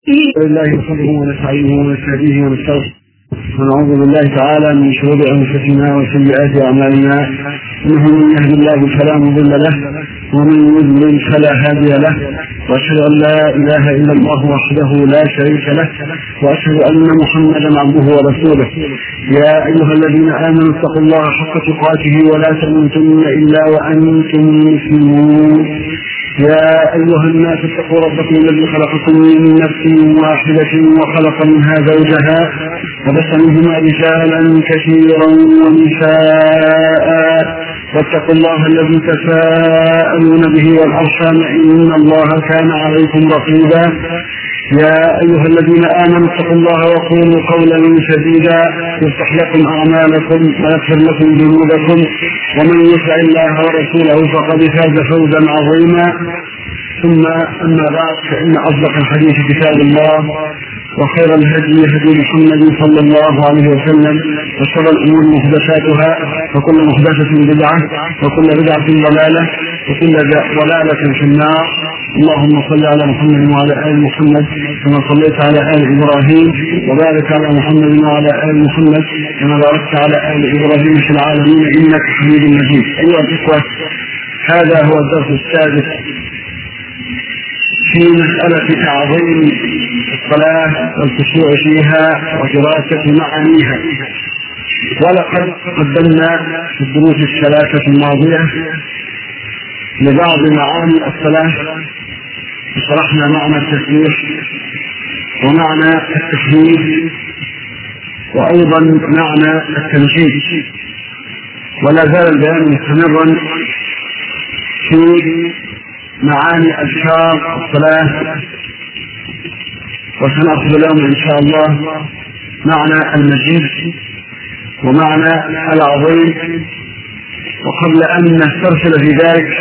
لله نحمده ونستعينه ونستهديه ونستغفره ونعوذ بالله تعالى من شرور انفسنا وسيئات اعمالنا انه من يهد الله فلا مضل له ومن يضلل فلا هادي له واشهد ان لا اله الا الله وحده لا شريك له واشهد ان محمدا عبده ورسوله يا ايها الذين امنوا اتقوا الله حق تقاته ولا تموتن الا وانتم مسلمون يا أيها الناس اتقوا ربكم الذي خلقكم من نفس واحدة وخلق منها زوجها وبث منهما رجالا كثيرا ونساء واتقوا الله الذي تساءلون به والأرحام إن الله كان عليكم رقيبا يا أيها الذين آمنوا اتقوا الله وقولوا قولا سديدا يصلح لكم أعمالكم ويغفر لكم ذنوبكم ومن يطع الله ورسوله فقد فاز فوزا عظيما ثم أما بعد فإن أصدق الحديث كتاب الله وخير الهدي هدي محمد صلى الله عليه وسلم وشر الأمور محدثاتها وكل محدثة بدعة وكل بدعة ضلالة وكل ضلالة في النار اللهم صل على محمد وعلى آل محمد كما صليت على آل إبراهيم وبارك على محمد وعلى آل محمد كما باركت على آل إبراهيم في العالمين إنك حميد مجيد أيها الإخوة هذا هو الدرس السادس في مسألة تعظيم الصلاة والخشوع فيها ودراسة معانيها ولقد قدمنا في الدروس الثلاثة الماضية لبعض معاني الصلاة وشرحنا معنى التسبيح ومعنى التحميد وأيضا معنى التمجيد ولا زال البيان مستمرا في معاني أذكار الصلاة وسنأخذ اليوم إن شاء الله معنى المجيد ومعنى العظيم وقبل أن نسترسل في ذلك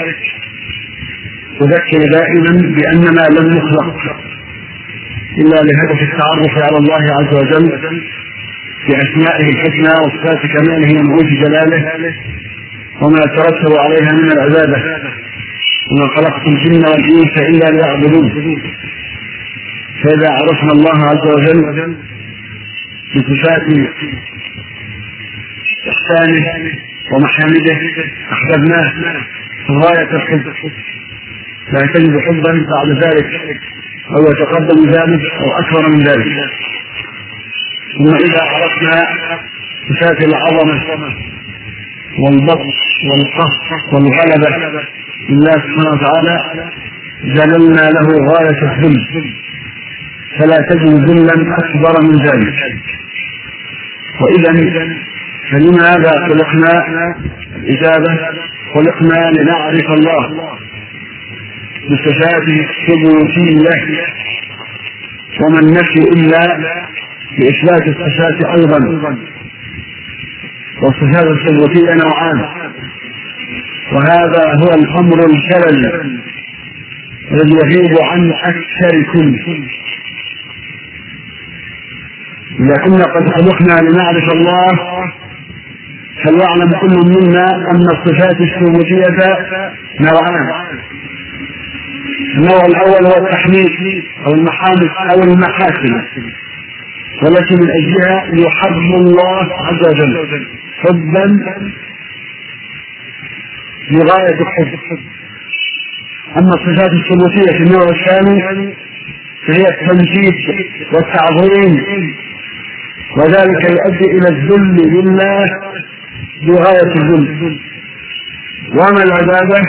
أذكر دائما بأننا لم نخلق إلا لهدف التعرف على الله عز وجل بأسمائه الحسنى وصفات كماله ومعوج جلاله وما يترتب عليها من العبادة وما خلقت الجن والإنس إلا ليعبدون فإذا عرفنا الله عز وجل بصفات إحسانه ومحامده أحببناه غاية الحب لا تجد حبا بعد ذلك أو يتقدم ذلك أو أكبر من ذلك ثم إذا عرفنا صفات العظمة والبطش والقهر والغلبة لله سبحانه وتعالى ذللنا له غاية الذل فلا تجد ذلا أكبر من ذلك وإذا فلماذا خلقنا الإجابة خلقنا لنعرف الله بصفاته الثبوتية وما النفي إلا بإثبات الصفات أيضا والصفات الثبوتية نوعان وهذا هو الأمر الشلل الذي يغيب عن أكثركم إذا كنا قد خلقنا لنعرف الله فليعلم كل منا أن الصفات الثبوتية نوعان النوع الأول هو التحميد أو المحامد أو المحاسن والتي من أجلها يحب الله عز وجل حبا لغاية الحب أما الصفات الثبوتية في النوع الثاني فهي التمجيد والتعظيم وذلك يؤدي إلى الذل لله بغاية الذل وما العبادة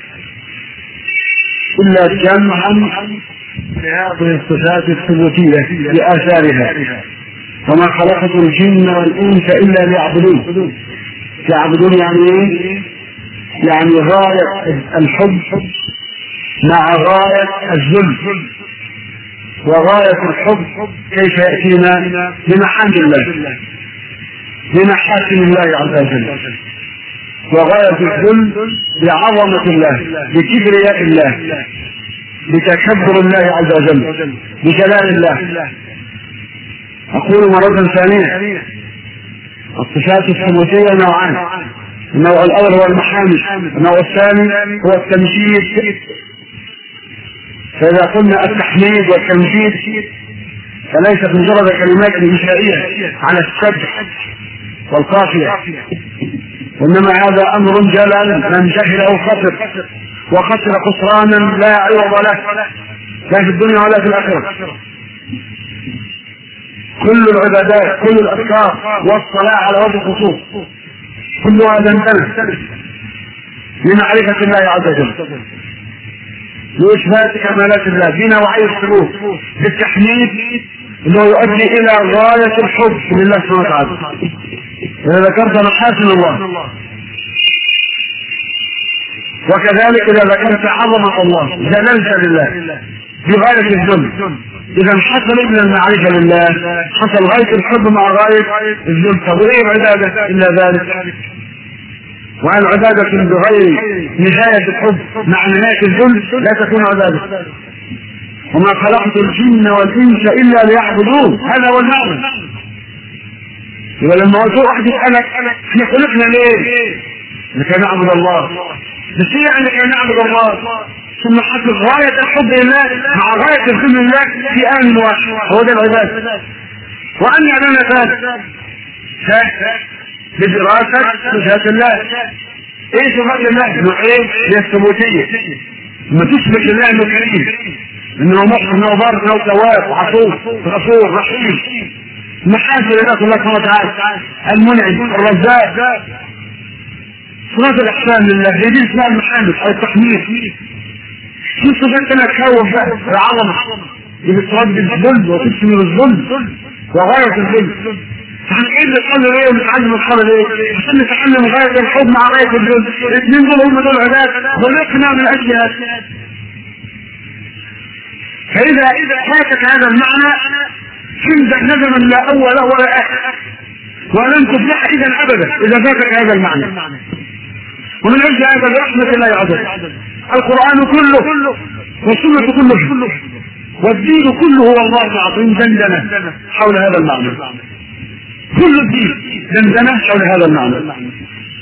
إلا جمعا لهذه الصفات الثبوتية لآثارها وما خلقت الجن والإنس إلا ليعبدون يعبدون يعني إيه؟ يعني غاية الحب مع غاية الذل وغاية الحب كيف يأتينا بمحامد الله بمحاسن الله عز وجل وغاية الذل بعظمة الله بكبرياء الله بتكبر الله عز وجل بجلال الله أقول مرة ثانية الصفات الثبوتية نوعان النوع الأول هو المحامد النوع الثاني هو التمجيد فإذا قلنا التحميد والتمجيد فليست مجرد كلمات إنشائية على السبح والقافية وإنما هذا أمر جلل من جهله خسر وخسر خسرانا لا عوض له لا في الدنيا ولا في الآخرة كل العبادات كل الأذكار والصلاة على وجه الخصوص كلها دندنة لمعرفة الله عز وجل لإثبات كمالات الله في نوعي السلوك بالتحميد انه يؤدي الى غاية الحب لله سبحانه وتعالى اذا ذكرت محاسن الله وكذلك اذا ذكرت عظمة الله جللت لله بغاية الذل اذا حصل من المعرفة لله حصل غاية الحب مع غاية الذل طب وايه العبادة الا ذلك وعن عبادة بغير نهاية الحب مع نهاية الذل لا تكون عبادة وما خلقت الجن والانس الا ليعبدون هذا هو المعنى يبقى لما قلت واحد يسالك احنا خلقنا ليه؟ لكي نعبد الله بس هي يعني لكي نعبد الله ثم حصل غاية الحب لله مع غاية الخدمة لله في آن واحد هو ده العبادة وأن لنا ذلك بدراسة صفات الله ايه صفات الله نوعين هي الثبوتية ما تثبت الله انه كريم انه محسن انه بر انه تواب وعفو غفور رحيم محاسن الله سبحانه وتعالى المنعم الرزاق صفات الاحسان لله هي دي اسمها المحامد او التحميد في صفات انا تخوف بقى العظمه اللي بترد الذل وتكسر الذل وغايه الذل فاحنا ايه اللي نصلي ليه ونتعلم الصلاه ليه؟ عشان نتعلم غايه الحب مع غايه الذل الاثنين دول هم دول عباد خلقنا من اجل هذا فاذا اذا فاتك هذا المعنى عندك ندما لا اول له ولا اخر ولن تفلح اذا ابدا اذا فاتك هذا المعنى ومن اجل هذا برحمه الله عز وجل القران كله والسنه كله والدين كله هو الله العظيم دندنه حول هذا المعنى كل الدين دندنه حول هذا المعنى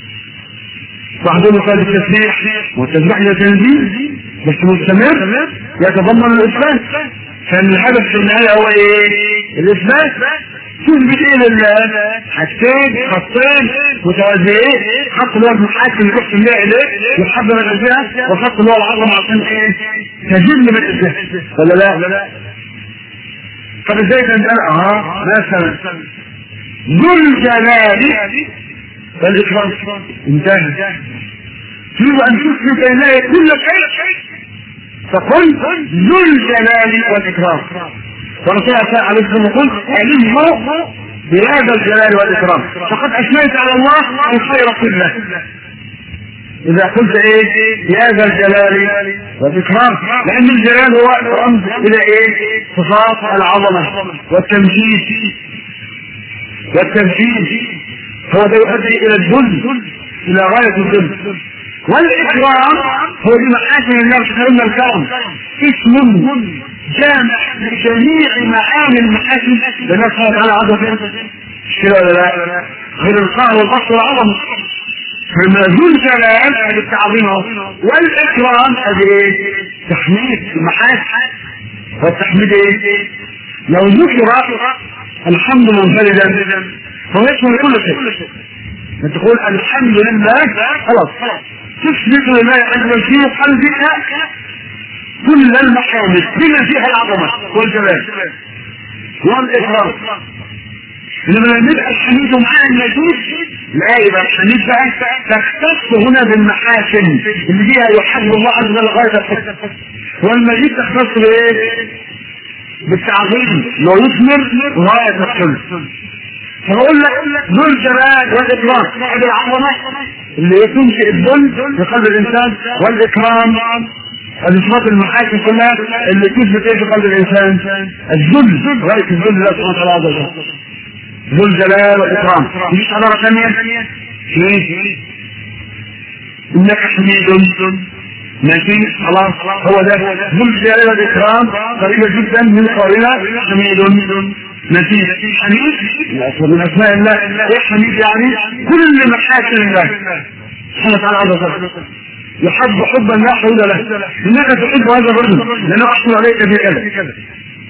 بعضهم قال التسبيح والتسبيح ده تنزيل بس مستمر يتضمن الاثبات فان الهدف في النهايه هو ايه؟ الاثبات تثبت ايه لله؟ حاجتين خطين متوازيين خط اللي هو المحاكم اللي تحكم بيها اليه والحب من الجهه والخط اللي هو العظمه عشان ايه؟ تجل من الجهه ولا لا؟ طب ازاي كان قال اه مثلا ذو الجلال والاكرام انتهى يجب ان تثبت اليه كل شيء فقل ذو الجلال والاكرام ورسول الله عليه الصلاه والسلام يقول علمه بهذا الجلال والاكرام فقد اثنيت على الله الخير كله اذا قلت ايه بهذا الجلال والاكرام لان الجلال هو رمز الى ايه صفات العظمه والتمجيد والتمجيد هو ده يؤدي الى الذل الى غايه الذل والاكرام هو بمحاسن الله سبحانه الكرم اسم جامع لجميع معاني المحاسن لله سبحانه وتعالى عز وجل مش كده ولا لا؟ غير القهر والبسط والعظمه فما ذو الجلال هذه التعظيم والاكرام هذه ايه؟ تحميد المحاسن والتحميد ايه؟ لو ذكر الحمد منفردا فهو يشمل كل شيء تقول الحمد لله خلاص تثبت لله عز في قلبك كل المحامد بما فيها العظمه والجلال والاكرام انما لما يبقى الحميد معاه المجيد لا يبقى الحميد بقى تختص هنا بالمحاسن اللي فيها يحب الله عز وجل غايه الحسن والمجيد تختص بايه؟ بالتعظيم لو يثمر غايه الحسن فبقول لك ذو الجلال والاكرام هذه العظمه اللي تنشئ الذل في قلب الانسان والاكرام الصفات المحاكم كلها اللي تثبت ايه في قلب الانسان الذل غايه الذل لله سبحانه وتعالى عز وجل ذو الجلال والاكرام مفيش عباره ثانيه في انك حميد ماشي خلاص هو ده ذو الجلال والاكرام قريبه جدا من قولنا حميد نتيجة حميد من أسماء الله إيه حميد يعني كل محاسن الله سبحانه وتعالى عز وجل يحب حبا لا حول له إنك تحب هذا الرجل لأنه أحسن عليك في كذا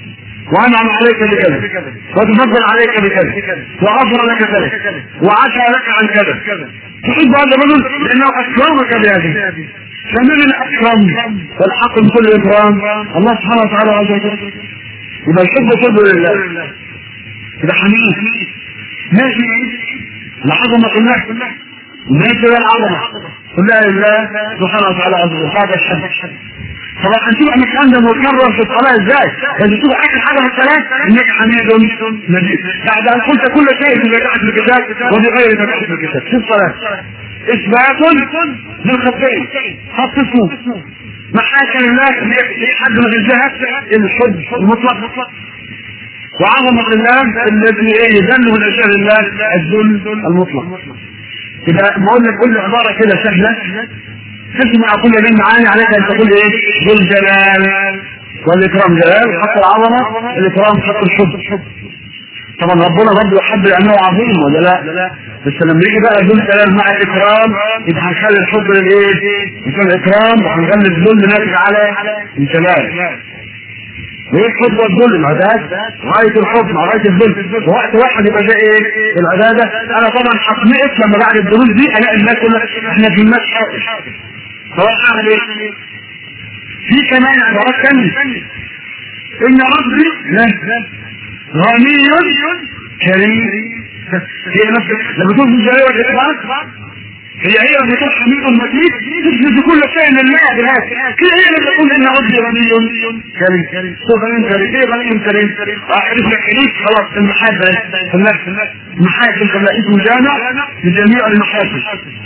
وانعم عليك بكذا وتفضل عليك بكذا وغفر لك كذا وعفى لك عن كذا تحب هذا الرجل لانه اكرمك بهذه فمن الاكرم والحق من كل اكرام الله سبحانه وتعالى عز وجل يبقى الحب كله لله يبقى حميد ماشي العظمه كلها ماشي العظمه كلها لله سبحانه وتعالى عز وجل هذا الحب طبعا هنشوف احنا الكلام ده مكرر في الصلاه ازاي بس تشوف اخر حاجه في الصلاه انك حميد مجيد بعد ان قلت كل شيء في ذكاء الكتاب وبغير ذكاء الكتاب في الصلاه اثبات للخطين خط اسمه محاكم الله حد من الجهة الحب المطلق وعظمة الله الذي يذل من اشياء الله الذل المطلق يبقى بقول لك كل عبارة كده سهلة تسمع كل من معاني عليك ان تقول ايه ذو الجلال والاكرام جلال حتى العظمة الاكرام حتى الحب طبعا ربنا برضه يحب لانه عظيم ولا لا؟ بس لما يجي بقى ذو الجلال مع الاكرام يبقى هنخلي الحب للايه؟ يكون الاكرام وهنخلي الذل ناتج على الجلال ليه الحب والذل العباد غاية الحب مع غاية الذل وقت واحد يبقى ده ايه العبادة انا طبعا هقنعك لما بعد الدروس دي الاقي الناس كلها احنا في الناس حاضر سواء اعمل ايه في كمان عبارات ثانية ان ربي غني كريم هي نفس لما تقول في الجلال والاكرام هي هي لما تقول حميد مجيد تثبت كل شيء لله بهذا كده هي لما تقول ان ربي غني كريم كريم غني كريم ايه غني كريم اعرف لك كريم خلاص المحاسن المحاسن كما اسم جامع لجميع المحاسن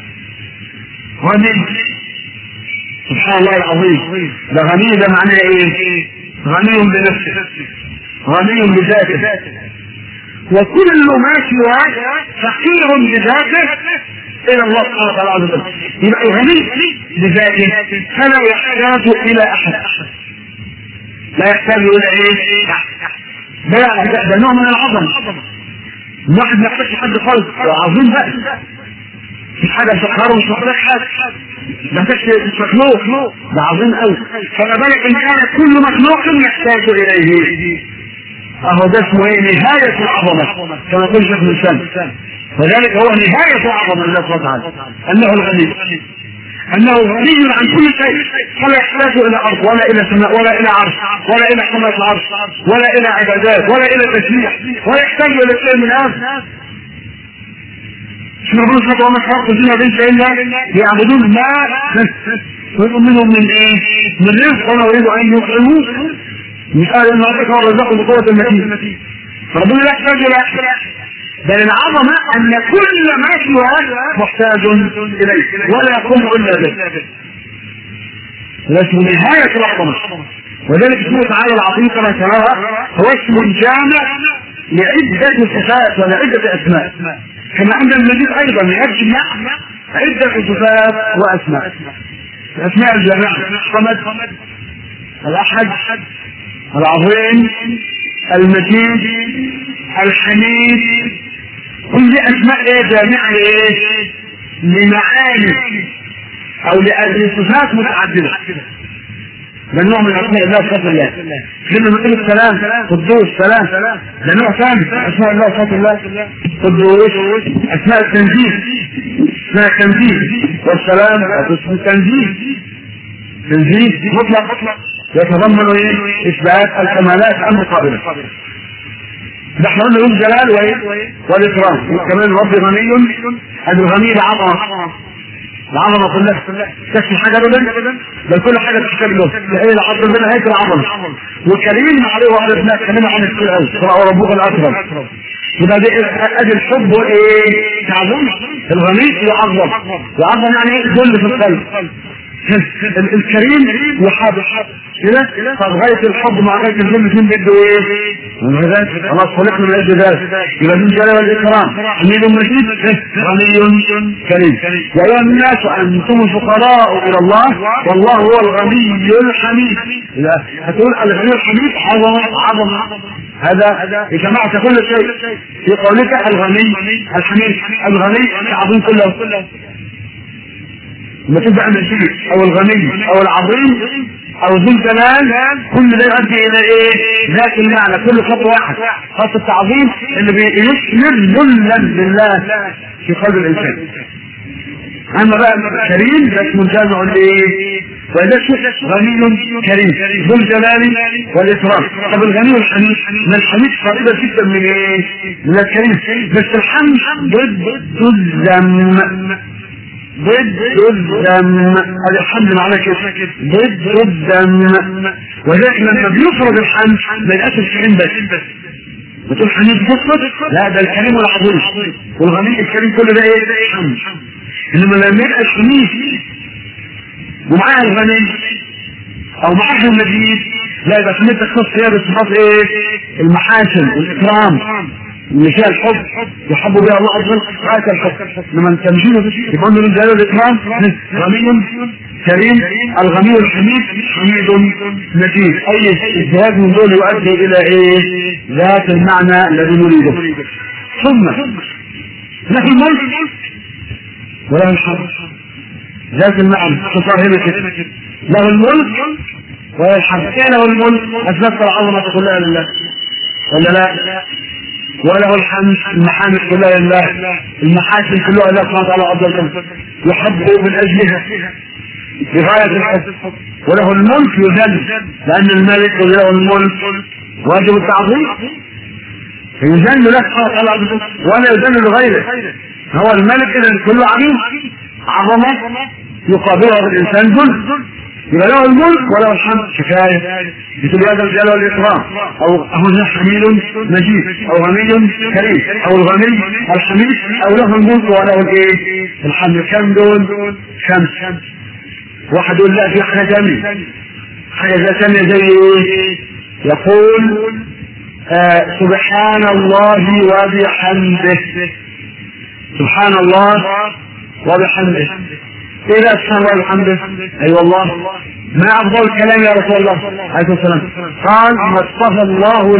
غني سبحان الله العظيم ده غني ده معناه ايه غني بنفسه غني بذاته وكل ما سواه فقير بذاته الى الله سبحانه وتعالى عز وجل يبقى غني بذاته فلا يحتاج الى احد لا يحتاج الى ايه ده ده, ده نوع من العظمه الواحد ما يحتاجش حد خالص عظيم بقى مش حاجه تقهره مش محتاج حاجه ما يحتاجش مش مخلوق ده عظيم قوي فما بالك ان كان كل مخلوق يحتاج اليه اهو ده اسمه ايه نهايه العظمه كما يقول شيخ الانسان وذلك هو نهاية عظمة الله سبحانه وتعالى أنه الغني أنه غني عن كل شيء فلا يحتاج إلى أرض ولا إلى سماء ولا إلى عرش ولا إلى حماة العرش ولا إلى عبادات ولا إلى تشريع ولا يحتاج إلى شيء من هذا شنو ربنا سبحانه وما خلق الدنيا بين شيء يعبدون ما يريد منهم من ايه؟ من رزق ولا يريد ان يطعموه مش قال ان ربك هو الرزاق بقوة المتين فربنا لا يحتاج الى بل العظمة أن كل ما سواه محتاج إليه ولا يقوم إلا به واسم نهاية العظمة وذلك اسمه تعالى العظيم كما تراها هو اسم جامع لعدة صفات ولعدة أسماء كما عند المجيد أيضا يجمع عدة صفات وأسماء الأسماء الجامعة الصمد الأحد العظيم المجيد الحميد كل دي اسماء ايه جامعه لايه لمعاني او لصفات متعدده ده نوع من اسماء الله وصفات الله لما نقول السلام قدوس سلام ده نوع ثاني اسماء الله وصفات الله قدوس اسماء التنزيه اسماء التنزيه والسلام اسم التنزيه تنزيه مطلق يتضمن ايه اثبات الكمالات المقابله ده احنا قلنا يوم جلال وايه والاكرام كمان رب غني هذا الغني العظمه العظمه كلها تكفي حاجه ابدا بل كل حاجه تحتاج له ايه العظمه ربنا هيك العظمه والكريم عليه وعلى ابناء كلمه عن الكل قوي ربك الاكرم يبقى دي ادي الحب وايه تعظيم الغني يعظم يعظم يعني ايه ذل في القلب الكريم وحاب كده طب غاية الحب مع غاية الذل الاثنين بيدوا ايه؟ خلاص خلقنا من اجل ذلك يبقى من جلال والاكرام حميد مجيد غني كريم يا ايها الناس انتم الفقراء الى الله والله هو الغني الحميد هتقول الغني الحميد عظمه عظمه هذا جمعت كل شيء في قولك الغني الحميد الغني عظيم كله لما تبقى النشيد او الغني او العظيم او ذو الجلال كل ده يؤدي الى ايه؟ ذات المعنى كل خط واحد خط التعظيم اللي بيشمل ذلا لله في قلب الانسان اما بقى كريم ده اسمه جامع الايه؟ وده شيء غني كريم ذو الجلال والاكرام طب الغني والحميد ما الحميد قريبه جدا من ايه؟ من الكريم بس الحمد ضد الذم ضد الذم هذا الحمد معناه كده ضد الذم وذلك لما بيفرض الحمد ما يبقاش الكريم بس بتقول حميد بيفرض لا ده الكريم العظيم والغني الكريم كل ده ايه؟ حمد انما لما يبقى الحميد ومعاه الغني او معاه المجيد لا يبقى سميت تخص هي بصفات ايه؟ المحاسن والاكرام اللي فيها الحب يحب بها الله عز وجل غايه الحب لما تمجيده يبقى له من جلال الاكرام غني كريم الغني الحميد حميد مجيد اي اجتهاد من دول يؤدي الى ايه؟ ذات المعنى الذي نريده ثم له الملك وله الحمد ذات المعنى اختصار هنا كده له الملك وله الحمد ايه له الملك اثبت العظمه كلها لله ولا لا وله الحمد المحامد كلها لله المحاسن كلها لله سبحانه وتعالى عز وجل يحب من اجلها بغاية الحب وله الملك يذل لأن الملك له الملك واجب التعظيم فيذل له سبحانه وتعالى عز وجل ولا يذل لغيره هو الملك إذا كله عظيم عظمة يقابلها الإنسان ذل يبقى له الملك وله الحمد كفايه مثل هذا الجلال والاكرام او هو حميد مجيد او غني كريم او الغني الحميد او له الملك وله الايه الحمد كم دول خمس واحد يقول لا في حاجه ثانيه حاجه ثانيه زي ايه يقول آه سبحان الله وبحمده سبحان الله وبحمده ايه ده سبحان الله وبحمده اي أيوة والله ما افضل الكلام يا رسول الله عليه الصلاه والسلام قال ما اصطفى الله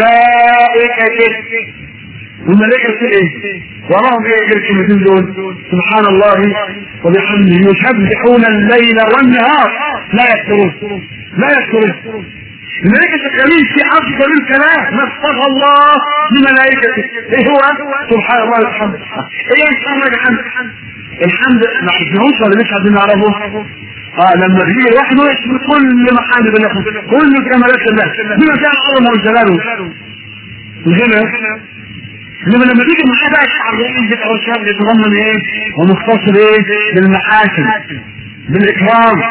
لملائكته والملائكه ايه وراهم ايه غير الكلمتين دول سبحان الله وبحمده يسبحون الليل والنهار لا يكفرون لا يكفرون الملائكة شغالين في أفضل الكلام ما اصطفى الله لملائكته ايه هو سبحان الله والحمد ايه سبحان الله والحمد الحمد ما حفظناهوش ولا مش عايزين نعرفه اه لما بيجي لوحده يشمل كل محامد الله كل كمالات الله بما كان عظمه وجلاله الغنى انما لما تيجي معاه بقى الشعر ينزل او الشعر يتضمن ايه ومختصر ايه بالمحاسن بالاكرام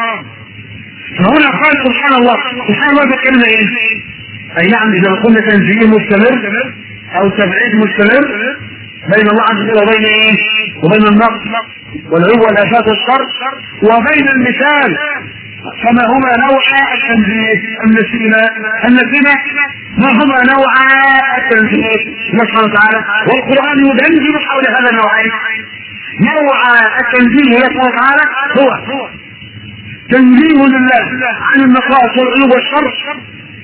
فهنا قال سبحان الله سبحان الله بكلمه ايه اي نعم اذا قلنا تنزيل مستمر او تبعيد مستمر بين الله عز وجل وبين ايه وبين النقص والعيوب والافات والشر وبين المثال فما هما نوع التنزيه النسينا النسينا ما هما نوع التنزيه سبحانه وتعالى والقران يدندن حول هذا النوعين نوع التنزيه سبحانه وتعالى هو تنزيه لله عن النقائص والعيوب والشر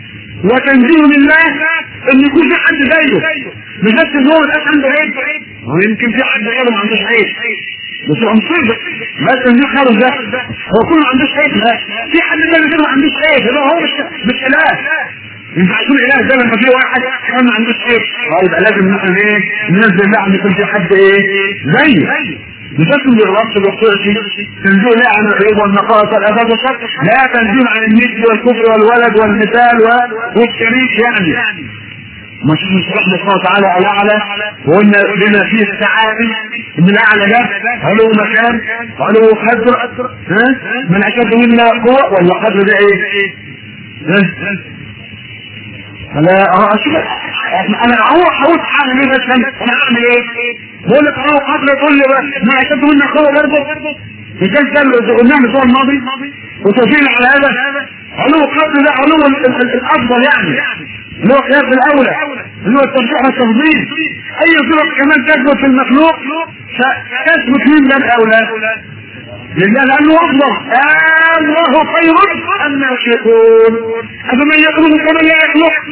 وتنزيه لله ان يكون في حد زيه مش بس ان هو الناس عنده عيب هو يمكن في حد غيره ما عندوش عيب بس هو مصيبه بس ان خالص ده هو كله ما عندوش عيب لا في حد تاني غيره ما عندوش عيب يبقى هو مش مش اله ينفع يكون اله ده لما في واحد كمان ما عندوش عيب يبقى لازم نحن ايه ننزل الله ان يكون في حد ايه زيه بشكل الربط الوقوعي تنزيل لا عن العيوب والنقائص والافات والشر لا تنزيل عن النسل والكفر والولد والمثال والشريك يعني مش مش رحمة الله تعالى الأعلى وقلنا بما فيه السعادة إن الأعلى ده علو مكان علو قدر ها من أشد منا قوة ولا قدر ده إيه؟ ها؟ انا اشوف انا هو حاولت اعمل ايه بس انا اعمل ايه؟ بقول لك هو قبل تقول لي ما اشد منك قوه برضه مش ده اللي قلناه الاسبوع الماضي وتوفيق على هذا علو قبل ده علو الافضل يعني اللي هو خيار الاولى اللي هو الترجيح والتفضيل اي صفه كمان تثبت في المخلوق تثبت مين ده الاولى لله لانه افضل الله خير اما يشركون افمن يخلق كمن لا يخلق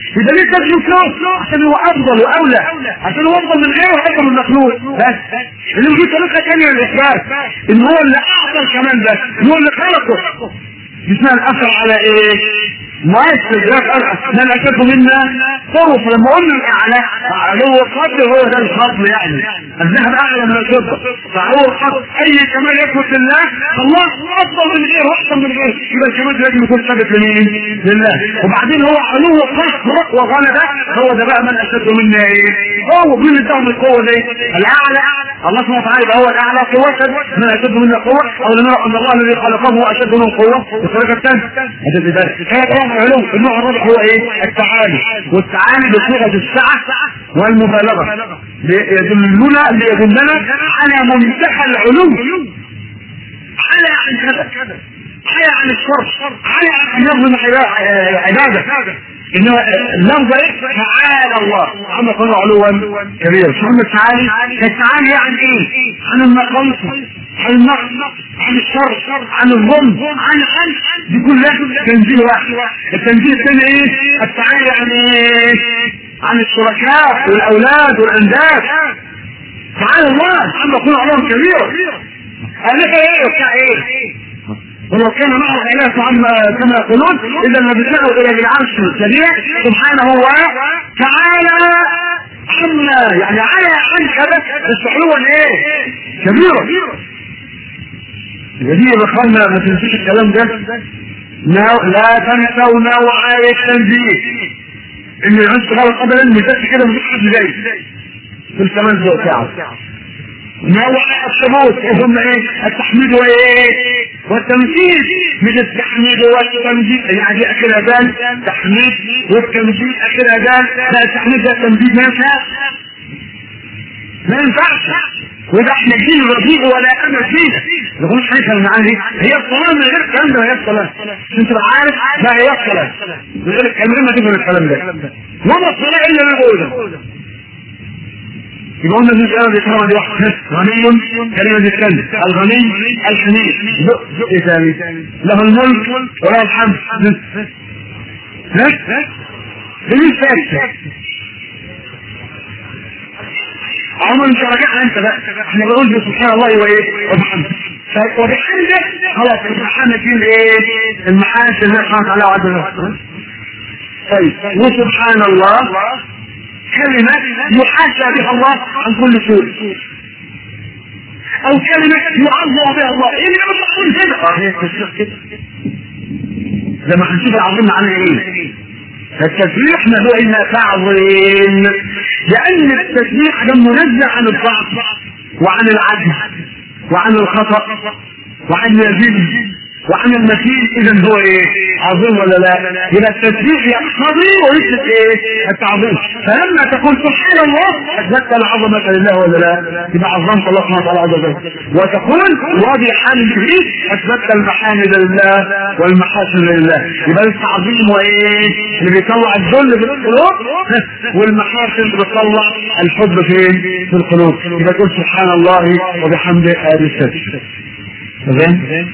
يبقى ليه تدعو فلوس عشان هو افضل واولى عشان هو افضل من غيره واكبر من المخلوق بس اللي في طريقه ثانيه للاثبات ان هو اللي اعظم كمان بس ان هو اللي خلقه اسمها الاثر على ايه؟ ما يستجاب من اشد منا قوة فلما قلنا الاعلى علو القدر هو ده الفضل يعني الذهب اعلى من الفضة فهو القدر اي كمال يثبت لله الله افضل من غيره واحسن من غيره يبقى الكمال لازم يكون ثابت لمين؟ لله وبعدين هو علو القدر وغلبة هو ده بقى من اشد منا ايه؟ هو مين اللي اداهم القوة دي؟ الاعلى الله سبحانه وتعالى يبقى هو الاعلى قوة من اشد منا قوة او لنرى ان الله الذي خلقه هو اشد منه قوة الطريقة الثانية هذا ذلك العلوم النوع الرابع هو ايه التعالي والتعالي بصيغه السعه والمبالغه يدلنا ليدلنا على منتهى العلوم على عن كذا على عن الشر على عن نظم عباده انه اللفظ ايه تعالى الله عم يكون علوا كبيرا شو التعالي التعالي يعني ايه عن المقاييس عن النقص عن الشر عن الظلم عن عن دي كلها تنزيل واحد التنزيل الثاني ايه التعالي عن ايه عن الشركاء والاولاد والانداد تعالى الله عم يكون علوا كبيرا قال ايه بتاع ايه ولو كان معه اله كما يقولون اذا لبسناه الى العرش السريع سبحانه وتعالى عنا يعني على عن كذا الصحوة ايه كبيرة دي يا اخوانا ما تنسيش الكلام ده لا تنسوا نوع التنزيل ان العز غلط قبل ان بس كده مفيش حد زي في الكمان ذو ساعه نوع الثبوت هم ايه التحميد وايه والتمجيد مش التحميد والتمجيد يعني دي اخرها دال تحميد والتمجيد اخرها دال لا التحميد ده التمجيد ما ينفعش ما ينفعش وده احنا جيل رفيق ولا امل فينا ما مش حاجه المعاني هي الصلاه من غير الكلام ده هي الصلاه عشان تبقى عارف لا هي الصلاه من غير الكلام ما تفهم الكلام ده وما الصلاه الا ما بقوله يبقى قلنا في الآية الكرامة دي واحد غني كريم الكلب الغني الحميد ايه ثاني له الملك وله الحمد ها ليه ثابت عمر مش راجعها انت بقى احنا بنقول سبحان الله وايه وبحمده وبحمده خلاص سبحانه دي ايه المحاسن الله سبحانه وتعالى وعز وجل طيب وسبحان الله كلمة يحاسى بها الله عن كل سوء او كلمة يعظم بها الله ايه اللي بتقول كده اه هي التسبيح كده زي ما هنشوف العظيم معناه ايه فالتسبيح ما هو الا تعظيم لان التسبيح ده منزه عن الضعف وعن العجز وعن الخطأ وعن الذل وعن المثيل اذا هو ايه عظيم ولا لا يبقى التسبيح يقتضي ويثبت ايه التعظيم فلما تقول سبحان الله اثبتت العظمه لله ولا لا يبقى عظمت الله سبحانه وتعالى عز وجل وتقول وبحمده اثبتت المحامد لله والمحاسن لله يبقى التعظيم وايه اللي بيطلع الذل في القلوب والمحاسن بتطلع الحب فين في القلوب يبقى تقول سبحان الله وبحمده هذه التسبيح تمام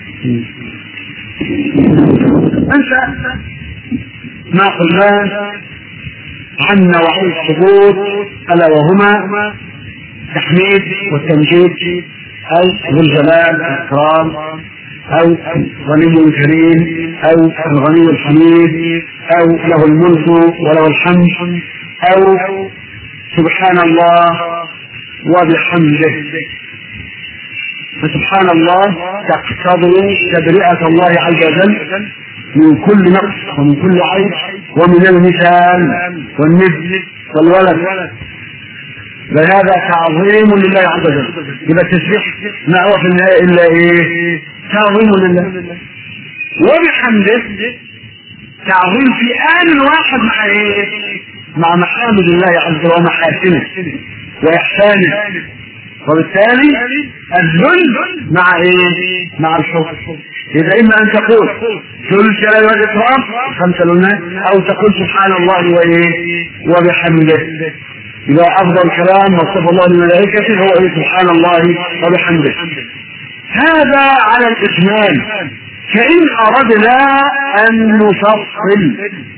انت ما قلناه عن نوعي الثبوت الا وهما تحميد والتمجيد او ذو الجلال والاكرام او غني كريم او الغني الحميد او له الملك وله الحمد او سبحان الله وبحمده فسبحان الله تقتضي تبرئة الله عز وجل من كل نقص ومن كل عيب ومن المثال والند والولد بل هذا تعظيم لله عز وجل يبقى التسبيح ما هو في النهاية إلا إيه تعظيم لله وبحمده تعظيم في آن واحد مع إيه مع محامد الله عز وجل ومحاسنه وإحسانه وبالتالي الذل مع ايه مع الحب اذا اما ان تقول ذو الجلال والاكرام خمسه لنا او تقول سبحان الله وايه وبحمده اذا افضل كلام وصف الله لملائكته هو إيه سبحان الله وبحمده هذا على الاجمال فان اردنا ان نفصل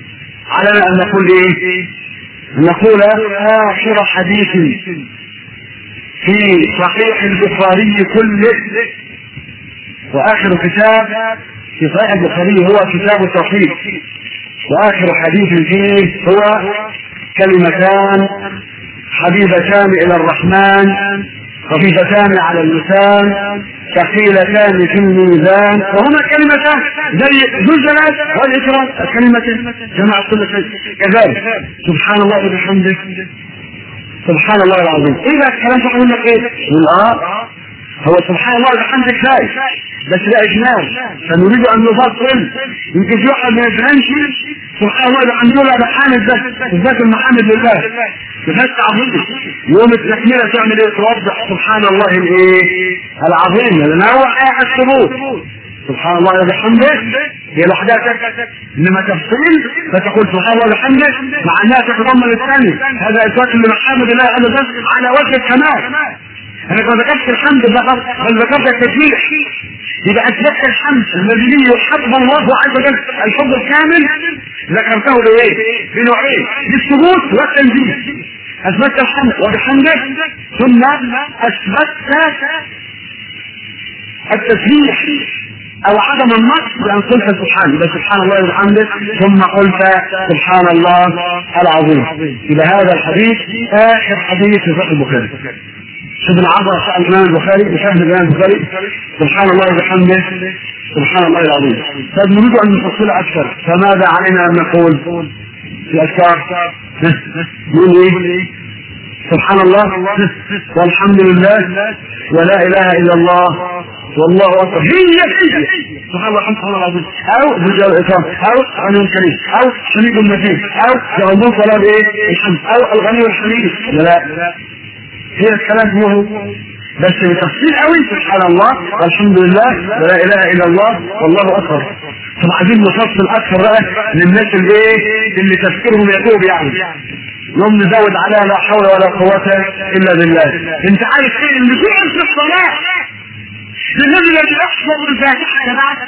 علينا ان نقول ايه؟ ان نقول اخر حديث في صحيح البخاري كله واخر كتاب في صحيح البخاري هو كتاب التوحيد واخر حديث فيه هو كلمتان حبيبتان الى الرحمن خفيفتان على اللسان ثقيلتان في الميزان وهما كلمتان زي ذو الجلال والاكرام الكلمتين جمع كل شيء كذلك سبحان الله وبحمده سبحان الله العظيم ايه بقى الكلام ده لك ايه؟ يقول اه هو سبحان الله وبحمده كفايه بس ده اجمال فنريد ان نفصل يمكن في واحد ما يفهمش سبحان الله وبحمده لا ده حامد بس بالذات المحامد لله بس عظيم يوم التكمله تعمل ايه توضح سبحان الله الايه العظيم لان هو قاعد الثبوت سبحان الله وبحمده هي لوحدها تكتك انما تفصيل فتقول سبحان الله وبحمده مع انها تتضمن الثاني هذا اثبات لمحامد الله ابدا على وجه الكمال انا ما ذكرتش الحمد فقط بل ذكرت التسبيح يبقى اثبتت الحمد الذي يحب الله عز وجل الحب الكامل ذكرته بايه؟ بنوعين بالثبوت والتنزيه اثبتت الحمد وبحمده ثم اثبتت التسبيح او عدم النقص بان قلت سبحان يبقى سبحان الله وبحمده ثم قلت سبحان الله العظيم يبقى هذا الحديث اخر حديث في صحيح البخاري شوف العظمه سال الامام البخاري بشهد الامام البخاري سبحان الله وبحمده سبحان الله العظيم طيب نريد ان نفصل اكثر فماذا علينا ان نقول في اذكار نقول ايه سبحان الله والحمد لله ولا اله الا الله والله اكبر هي هي سبحان الله الحمد لله العظيم او رجال الاكرام او غني الكريم او حميد المجيد او يعظمون صلاه ايه الحمد او الغني والحميد لا لا هي الكلام هو بس بتفصيل قوي سبحان الله والحمد لله ولا اله الا الله والله اكبر طب عايزين نفصل اكثر بقى للناس اللي ايه اللي تفكيرهم يتوب يعني يوم نزود عليها لا حول ولا قوة الا بالله انت عارف ايه اللي بيقول في الصلاة النبي الذي يحفظ الفاتحة يا بعد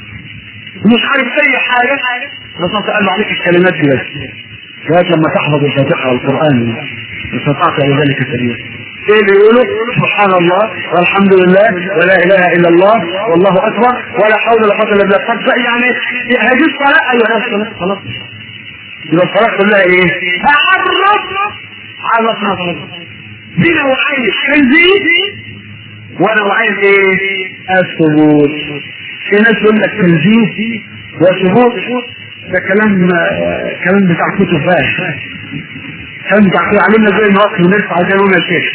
مش عارف اي حاجة بس قال له عليك الكلمات دي بس لغاية لما تحفظ الفاتحة والقرآن استطعت لذلك سبيلا ايه اللي يقولوا سبحان الله والحمد لله ولا اله الا الله والله اكبر ولا حول ولا قوه الا بالله طب يعني هذه الصلاه ايوه هذه الصلاه خلاص يبقى الصلاه كلها ايه؟ تعرف على صلاه دي نوعين تنزيل ونوعين ايه؟ الثبوت في ناس يقول لك تنزيل وثبوت ده كلام كلام بتاع كتب بقى كان تحقيق علمنا زي ما وقت ونرفع زي ما يا شيخ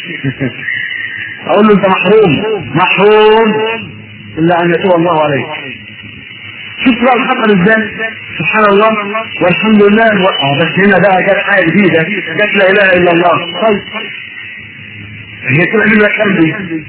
اقول له انت محروم محروم الا ان يتوب الله عليك شفت بقى الخطر ازاي سبحان الله والحمد لله و... اه بس هنا بقى جت حاجه جديده جت لا اله الا الله طيب هي تبقى نمره كام دي؟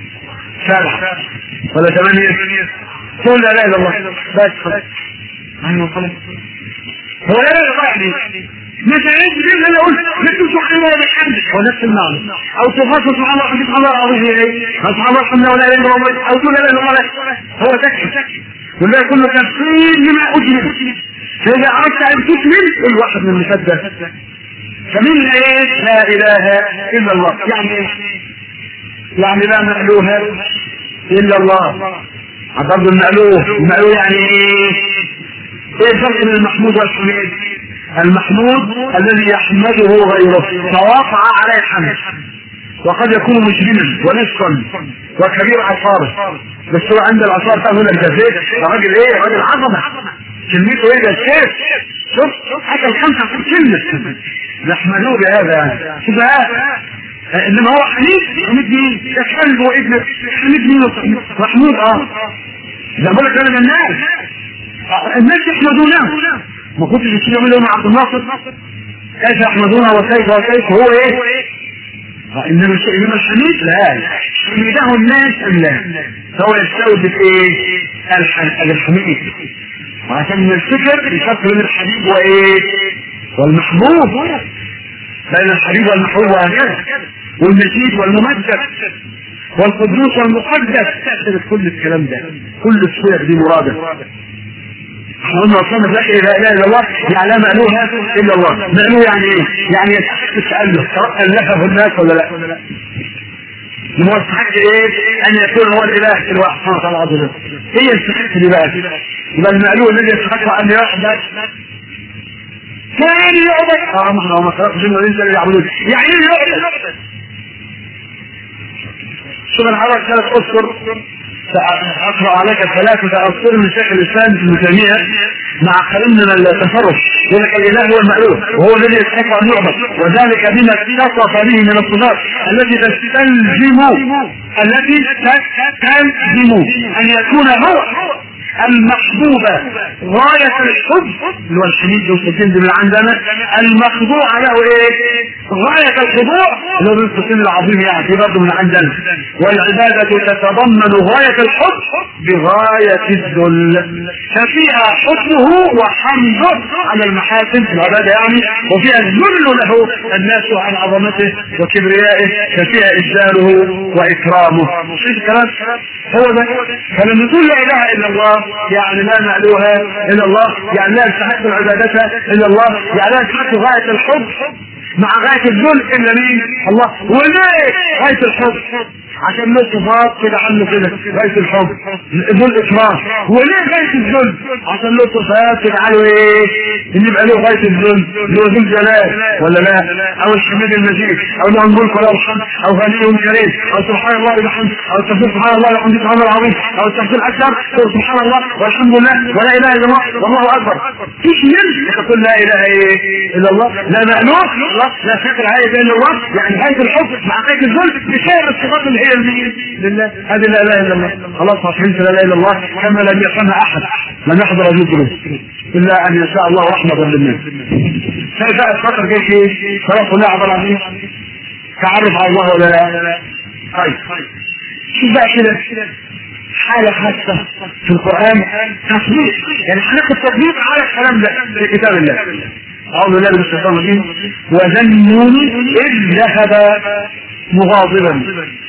سبعه ولا ثمانيه؟ تقول لا اله الا الله بس ايوه خلاص هو لا اله الا الله يعني مش هيجي ليه انا قلت مثل سبحان الله بحمده هو نفس المعنى او تفاصل سبحان الله سبحان الله العظيم ايه سبحان الله الحمد لله ولا اله الا الله او تقول لا اله الا الله هو تكفي والله كله تفصيل لما اجمل فاذا اردت ان تكمل الواحد من المسدس فمنها ايه لا اله الا الله يعني ايه يعني لا مألوه الا الله عبد المألوه المألوه يعني ايه ايه الفرق بين المحمود والحميد المحمود الذي يحمده غيره فوقع عليه الحمد وقد يكون مجرما ونصفا وكبير عصاره بس هو عند العصار تقول لك ده زيت ده راجل ايه راجل عظمه كلمته ايه ده السيف شوف حتى الخمسه في كلمه نحمدوه بهذا شوف انما هو حميد حميد مين؟ ده كلب وابن حميد مين محمود اه ده بقول لك انا الناس الناس يحمدونه ما كنتش بتيجي يوم يوم عبد الناصر كيف يحمدونه وكيف وكيف هو ايه؟ انما انما الحميد لا حميده الناس ام لا؟ فهو يستوجب ايه؟ الحميد وعشان نفتكر الفرق بين الحبيب وايه؟ والمحبوب بين الحبيب والمحبوب وهكذا والمجيد والممجد والقدوس والمقدس كل الكلام ده كل الصيغ دي مراده احنا قلنا اصلا لا اله الا الله يعني لا مألوه الا الله مألوه يعني ايه؟ يعني يستحق التأله سواء ألفه الناس ولا لا هو يستحق ايه؟ ان يكون هو الاله الواحد سبحانه وتعالى عز وجل هي يستحق دي بقى يبقى المألوه الذي يستحق ان يعبد كان يعبد اه ما احنا ما خلقت الجن والانس الا يعبدون يعني ايه يعبد شوف انا حضرتك ثلاث اسطر اقرا عليك ثلاثة اسطر من شيخ الاسلام ابن تيمية مع قليل من التصرف يقول لك الاله هو المألوف وهو الذي يستحق ان يعبد وذلك بما اتصف به من الصفات التي تستلزم التي تستلزم ان يكون هو المحبوبة غاية الحب اللي هو الحميد لو سكين من عندنا المخضوع له ايه غاية الخضوع اللي هو السكين العظيم يعني في برضه من عندنا والعبادة تتضمن غاية الحب بغاية الذل ففيها حسنه وحمده على المحاسن في العبادة يعني وفيها الذل له الناس عن عظمته وكبريائه ففيها إجلاله وإكرامه شوف الكلام هو ده فلما نقول لا إله إلا الله يعني لا مألوها إلا الله يعني لا يستحق العبادة إلا الله يعني لا يستحق غاية الحب مع غاية الذل إلا مين الله وليه غاية الحب عشان له صفات كده عنه كده غاية الحب ذو الإكرام وليه غاية الذل عشان له صفات تجعله ايه ان يبقى له غاية الذل له ذو الجلال ولا لا او الحميد المجيد او له الملك وله الحمد او غني كريم او سبحان الله وبحمده او استغفر سبحان الله وبحمده سبحان الله العظيم او استغفر اكثر او سبحان الله والحمد لله ولا اله الا الله والله اكبر فيش نمشي تقول لا اله الا الله لا مألوف لا فكر عايز الا الله يعني غاية الحب مع غاية الذل بخير الصفات اللي هي المين لله هذه لا اله الا الله خلاص فهمت لا اله الا الله كما لم يفهمها احد لم يحضر هذه الدروس الا ان يشاء الله رحمه للناس كيف الفقر جاي ايه؟ خلاص كلها عباره عن ايه؟ تعرف على الله ولا لا؟ طيب شوف بقى كده حالة خاصة في القرآن تطبيق يعني هناخد تطبيق على الكلام ده في كتاب الله أعوذ بالله من الشيطان الرجيم وذنون إذ ذهب مغاضبا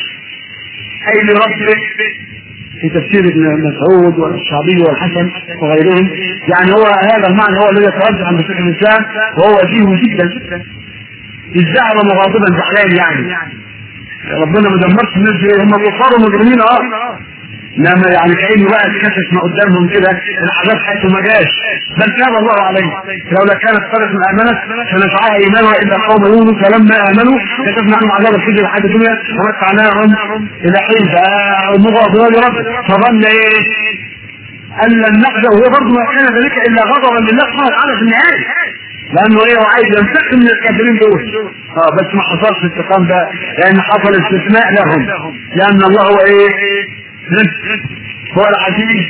أي لربه في تفسير ابن مسعود والشعبي والحسن وغيرهم يعني هو هذا المعنى هو الذي يترجح عند شيخ الاسلام وهو وجيه جدا الزعم مغاضبا زعلان يعني ربنا ما دمرش الناس دي هم كفار مجرمين اه لما يعني كأنه بقى اتكشف ما قدامهم كده العذاب حيث ما جاش بل تاب الله عليه لولا كانت قرية آمنت فنفعها إيمانها إلا قوم يونس فلما آمنوا كشفنا عنهم عذاب الخزي لحد الدنيا ومتعناهم إلى حين مغاضبا لرب فظن إيه أن لن نقدر وهو برضه ما كان ذلك إلا غضبا لله سبحانه وتعالى في النهاية لانه ايه هو عايز ينتقم من الكافرين دول اه بس ما حصلش الانتقام ده لان حصل استثناء لهم لان الله هو ايه هو العزيز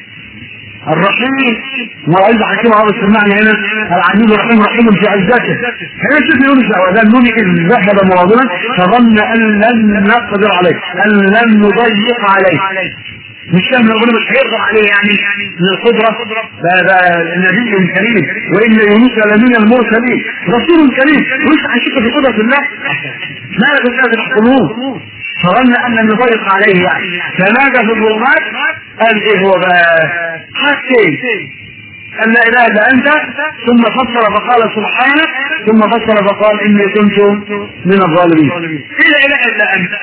الرحيم وعز حكيم عرض المعنى هنا العزيز الرحيم رحيم في عزته هنا شوف يونس وذا النون إذ ذهب مواضنا فظن أن لن نقدر عليه أن لن نضيق عليه مش فاهم ربنا مش هيقدر عليه يعني من القدرة ده ده نبي كريم وإن يونس لمن المرسلين رسول كريم مش هنشوف في قدرة الله ما لكم لا تحكمون فظن ان لم يضيق عليه يعني فنادى في الظلمات قال ايه هو بقى حاجتين ان لا اله الا انت ثم فسر فقال سبحانك ثم فسر فقال اني كنت من الظالمين ايه لا اله الا انت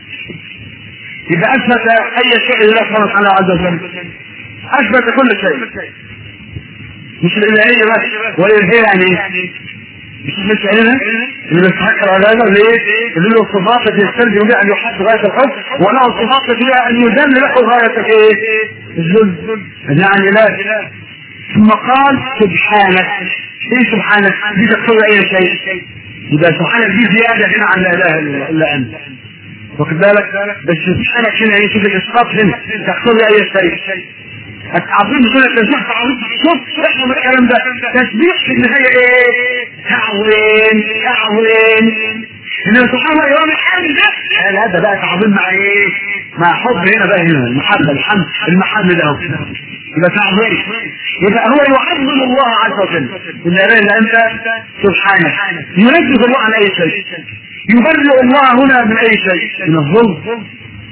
يبقى اثبت اي شيء لله سبحانه وتعالى عز وجل اثبت كل شيء مش الالهيه بس والالهيه يعني مش مش هنا اللي بيستحق العباده ليه؟ اللي له الصفات التي يستلزم بها ان يحب غايه الحب وله الصفات التي فيها ان يذل له غايه الايه؟ الذل يعني لا ثم قال سبحانك ايه سبحانك؟ دي تقتضي اي شيء يبقى سبحانك دي زياده هنا عن لا اله الا انت واخد بالك بس سبحانك هنا ايه شوف الاسقاط هنا تقتضي اي شيء التعظيم كده تسبيح تعظيم شوف احنا من الكلام ده تسبيح في النهايه ايه تعظيم تعظيم ان سبحان الله يوم الحمد ده هذا بقى تعظيم مع ايه مع حب هنا بقى هنا المحبه الحمد المحبه ده يبقى تعظيم يبقى هو يعظم الله عز وجل ان لا اله الا انت سبحانك ينزه الله عن اي شيء يبرئ الله هنا من اي شيء من الظلم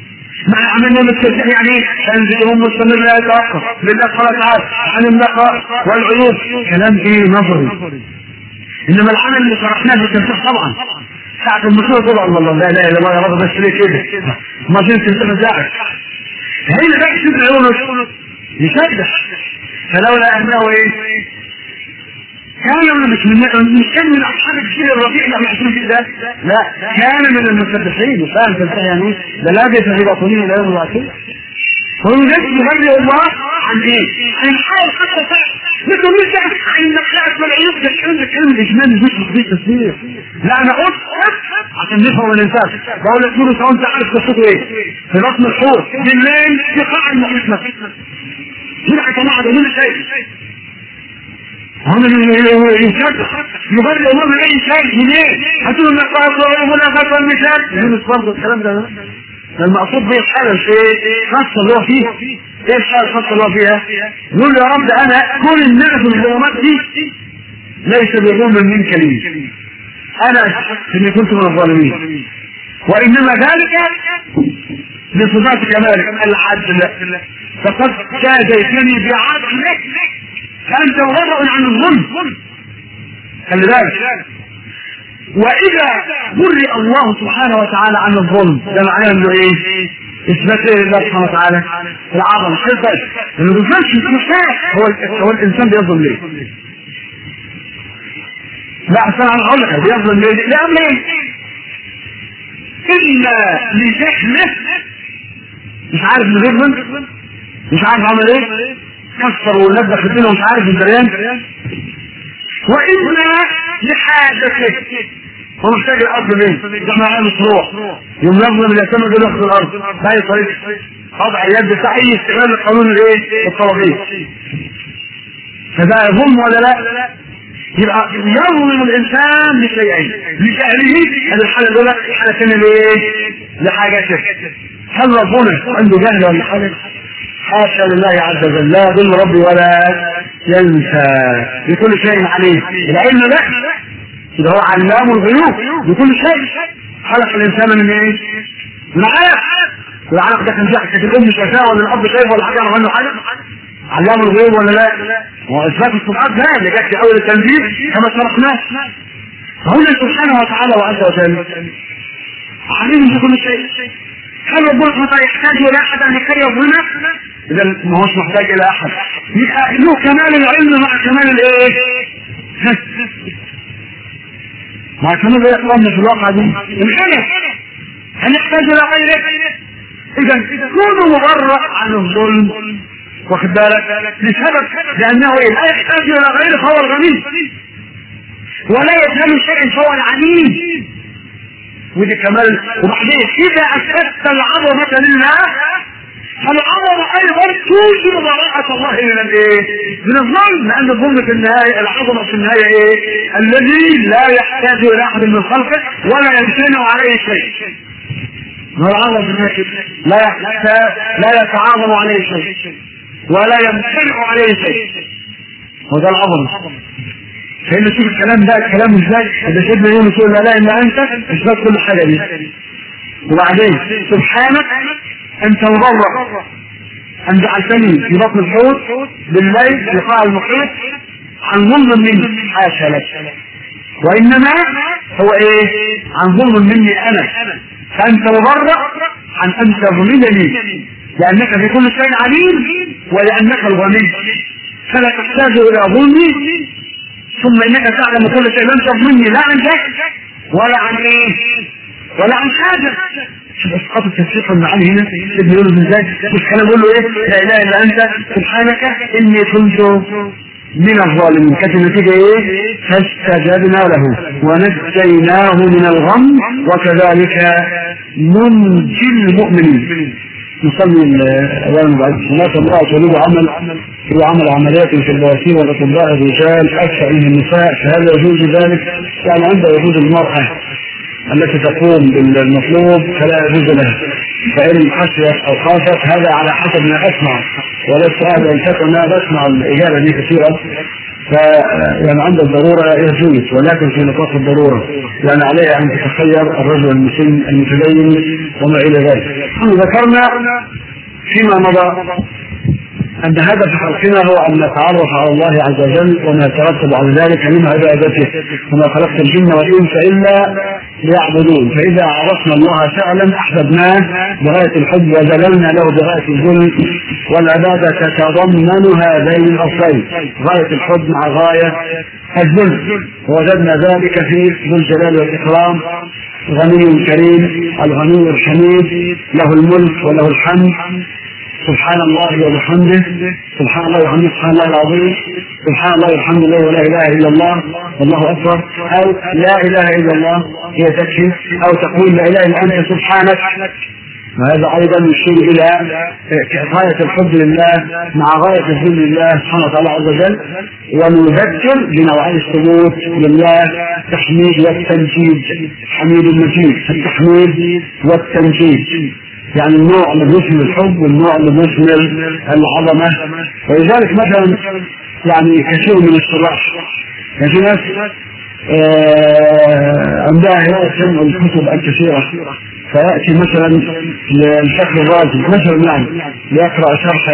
مع عملنا مستمتع يعني تنزلهم مستمر لا يتوقف لله سبحانه وتعالى عن النقاء والعيوب كلام ايه نظري انما العمل اللي شرحناه بالتمسيح طبعا ساعة المشروع طبعا الله لا اله الا الله يا رب بس ليه كده ما جنس انت مزاعك هنا بقى سيدنا يونس يسبح فلولا انه ايه كان من مش من مش كان من اصحاب الجيل الرفيع اللي محسوب ده لا كان من المسبحين فاهم تنتهي يعني ده لابس في باطنه لا يوم العشيه هو الناس يغني الله عن ايه؟ عن الحال حتى مثل مثل عن النقلات والعيوب ده الكلام ده كلام الاجمالي مش مخبيط تصوير لا انا قلت عشان نفهم ما ننساش بقول لك يونس هو انت عارف قصته ايه؟ في بطن الحوت بالليل في قاع المحيط نفسه هنا جماعه ده هنا شيء هم يشجع يبرر الله من اي شيء منين؟ هتقول النقاط والمنافات والمثال يونس برضه الكلام ده المقصود به الحالة ايه؟ خاصة اللي هو فيها ايه الحالة الخاصة اللي هو فيها؟ يقول يا رب انا كل الناس الظلمات دي ليس بظلم منك لي انا اني كنت من الظالمين وانما ذلك لصفات كمالك العدل فقد كاديتني بعدلك فانت مبرئ عن الظلم خلي بالك واذا برئ الله سبحانه وتعالى عن الظلم ده معناه انه ايه؟ اثبات ايه لله سبحانه وتعالى؟ العظمه حقيقه انه ما بيفهمش مش هو هو الانسان بيظلم ليه؟ لا اصل انا هقول لك بيظلم ليه؟ لا ليه؟ الا لجهله مش عارف انه بيظلم مش عارف عمل ايه؟ كسر ولاد خدينه ومش عارف الجريان واما لحاجته هو محتاج الارض مين؟ ده معاه مشروع يوم يظلم اليتامى دول ياخدوا الارض باي طريقه وضع اليد بتاع اي استغلال القانون الايه؟ الطلبيه فده ظلم ولا لا؟ يبقى يظلم الانسان بشيئين لجهله هذه الحاله الاولى الحاله الثانيه لايه؟ لحاجته هل ربنا عنده جهل ولا حاجه؟ حاشا لله عز وجل لا يضل ربي ولا ينسى بكل شيء عليه العلم ده ده هو علام الغيوب بكل شيء خلق الانسان من ايه؟ من علق العلق ده كان جاء كانت الام شايفاه ولا الاب شايفه ولا حاجه عنه حاجه علام الغيوب ولا لا؟ هو اثبات الصفات ده اللي جت في اول التنزيل كما شرحناه فهنا سبحانه وتعالى وعز وجل عليم بكل شيء هل ربنا يحتاج الى احد ان يكي يظلمه؟ اذا ما هوش محتاج الى احد يبقى له كمال العلم مع كمال الايه؟ مع كمال الاقوام في الواقع دي الحلف هل يحتاج الى غيره؟ اذا كونه مبرأ عن الظلم واخد بالك لسبب لانه ايه لا يحتاج الى غيره فهو الغني ولا يجهل شيئا فهو العليم ودي كمال وبعدين اذا اثبتت العظمه لله فالعظمه ايضا توجب براءة الله من الايه؟ من الظلم لان الظلم في النهايه العظمه في النهايه ايه؟ الذي لا يحتاج الى احد من خلقه ولا يمتنع عليه شيء. هو العظمه في النهايه لا يحتاج لا يتعاظم عليه شيء ولا يمتنع عليه شيء. هو ده العظمه. فإن شوف الكلام ده الكلام ازاي إذا سيدنا يونس يقول لا لا إلا أنت إثبات كل حاجة دي وبعدين سبحانك أنت مبرر أن جعلتني في بطن الحوت بالليل في قاع المحيط عن ظلم مني حاشا لك وإنما هو إيه عن ظلم مني أنا فأنت مبرر عن أن تظلمني لأنك في كل شيء عليم ولأنك الغني فلا تحتاج إلى ظلمي ثم انك تعلم كل شيء لم تظلمني لا عن ذلك ولا عن ايه ولا عن حاجه شوف اسقاط التفسير المعاني هنا ابن يونس بن زيد والكلام يقول له ايه لا اله الا انت سبحانك اني كنت من الظالمين كانت النتيجة ايه فاستجبنا له ونجيناه من الغم وكذلك ننجي المؤمنين نصلي الاوان بعد الصلاه الله تريد عمل في عمل عمليات في البواسير والاطباء الرجال اكثر من النساء فهل يجوز ذلك؟ يعني عند وجود المراه التي تقوم بالمطلوب فلا يجوز لها فان خشيت او خافت هذا على حسب ما اسمع ولست اهلا ان تكن انا بسمع الاجابه دي كثيرا ف يعني عند الضرورة يجوز ولكن في نطاق الضرورة يعني عليه أن تتخير الرجل المسن المتدين وما إلى ذلك ذكرنا فيما مضى أن هدف خلقنا هو أن نتعرف على الله عز وجل وما يترتب على ذلك من عبادته وما خلقت الجن والإنس إلا ليعبدون فإذا عرفنا الله فعلا أحببناه بغاية الحب وذللنا له بغاية الذل والعبادة تتضمن هذين الأصلين غاية الحب مع غاية الذل ووجدنا ذلك في ذو الجلال والإكرام غني كريم الغني الحميد له الملك وله الحمد سبحان الله وبحمده سبحان الله وبحمده سبحان الله العظيم سبحان الله والحمد لله ولا اله الا الله والله اكبر او لا اله الا الله هي تكفي او تقول لا اله الا انت سبحانك وهذا ايضا يشير الى غايه الحب لله مع غايه الذل لله سبحانه وتعالى عز وجل ونذكر بنوعي الثبوت لله التحميد والتمجيد حميد المجيد التحميد والتمجيد يعني النوع اللي بيشمل الحب والنوع اللي بيشمل العظمة ولذلك مثلا يعني كثير من الشراح كان في ناس عندها هواية الكتب الكثيرة فيأتي مثلا للشيخ الرازي مثلا يعني ليقرأ شرح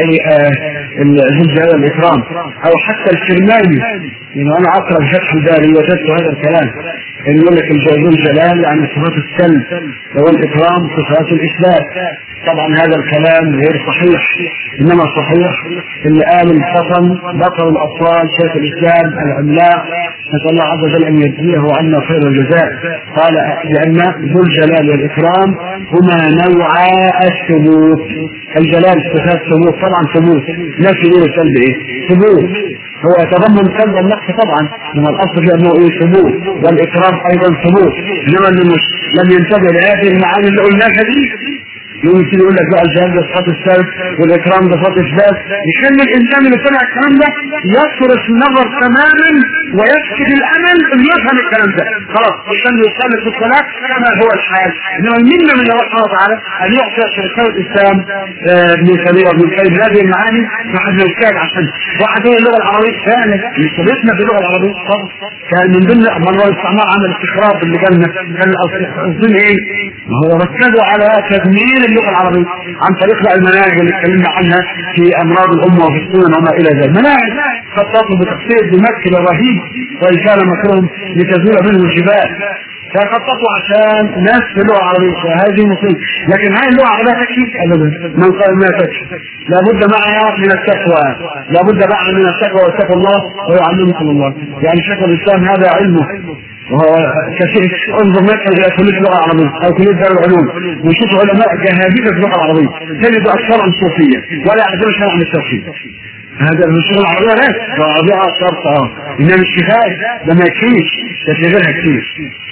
ذو الجلال الإكرام أو حتى الكرماني يعني أنا أقرأ فتح الباري وجدت هذا الكلام إن يقول لك ذو الجلال يعني صفات السلب والإكرام صفات الإثبات طبعا هذا الكلام غير صحيح انما صحيح اللي قال الفطن بطل الاطفال شيخ الاسلام العملاق نسال الله عز وجل ان يجزيه عنا خير الجزاء قال لان ذو الجلال والاكرام هما نوعا الثبوت الجلال صفات ثبوت طبعا ثبوت نفي ايه السلب ايه ثبوت هو يتضمن سلب النقص طبعا من الاصل في انه ايه ثبوت والاكرام ايضا ثبوت انما اللي مش لم ينتبه لهذه المعاني اللي قلناها دي يمكن يقول لك بقى الجهاد ده صفات السلب والاكرام ده صفات اثبات يخلي الانسان اللي سمع الكلام ده يصرف النظر تماما ويفقد الامل انه يفهم الكلام ده خلاص عشان يصلي في الصلاه كما هو الحال انما منا من الله سبحانه وتعالى ان يعطي شيخ الاسلام ابن تيميه وابن القيم هذه المعاني واحد يجتهد عشان واحد هو اللغه العربيه ثاني مش طريقتنا في اللغه العربيه طبعا كان من ضمن من هو الاستعمار عمل استخراج اللي جالنا كان قصدين ايه؟ ما هو ركزوا على تدمير اللغه العربيه عن طريق بقى المناهج اللي اتكلمنا عنها في امراض الامه وفي السنن وما الى ذلك مناهج خططوا بتفسير بمكر رهيب وان كان مكرهم لتزول منه الجبال فخططوا عشان ناس في اللغه العربيه فهذه مصيبه لكن هاي اللغه العربيه تكفي ابدا من قال ما تكفي لابد معها من التقوى لابد معها من التقوى واتقوا الله ويعلمكم الله يعني شيخ الاسلام هذا علمه وهو كثير انظر مثلا الى كليه اللغه العربيه او كليه دار العلوم ونشوف علماء جهابذه اللغه العربيه تجد اكثرهم صوفيه ولا يعرفون شيئا عن التوحيد هذا مش اللغه العربيه بس اللغه العربيه شرط اه انما مش كفايه ده ما يكفيش ده في غيرها كتير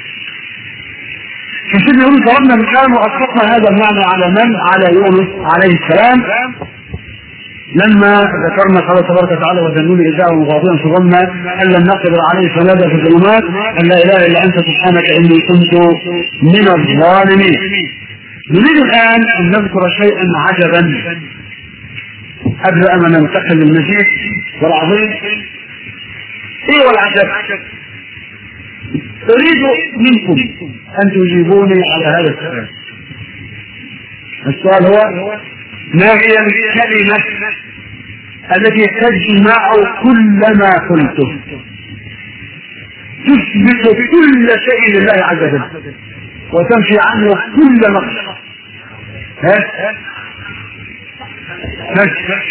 فسيدنا يونس ضربنا مثال واطلقنا هذا المعنى على من؟ على يونس عليه السلام لما ذكرنا قال تبارك وتعالى وذنون إذا مغاضبا فظن أن لم نقدر عليه فنادى في الظلمات أن لا إله إلا أنت سبحانك إني كنت من الظالمين. نريد الآن أن نذكر شيئا عجبا قبل أن ننتقل للمجيد والعظيم. إيه والعجب؟ أريد منكم أن تجيبوني على هذا السؤال. السؤال هو ما هي الكلمة التي تجمع كل ما قلته تثبت كل شيء لله عز وجل وتنفي عنه كل نقص ها ها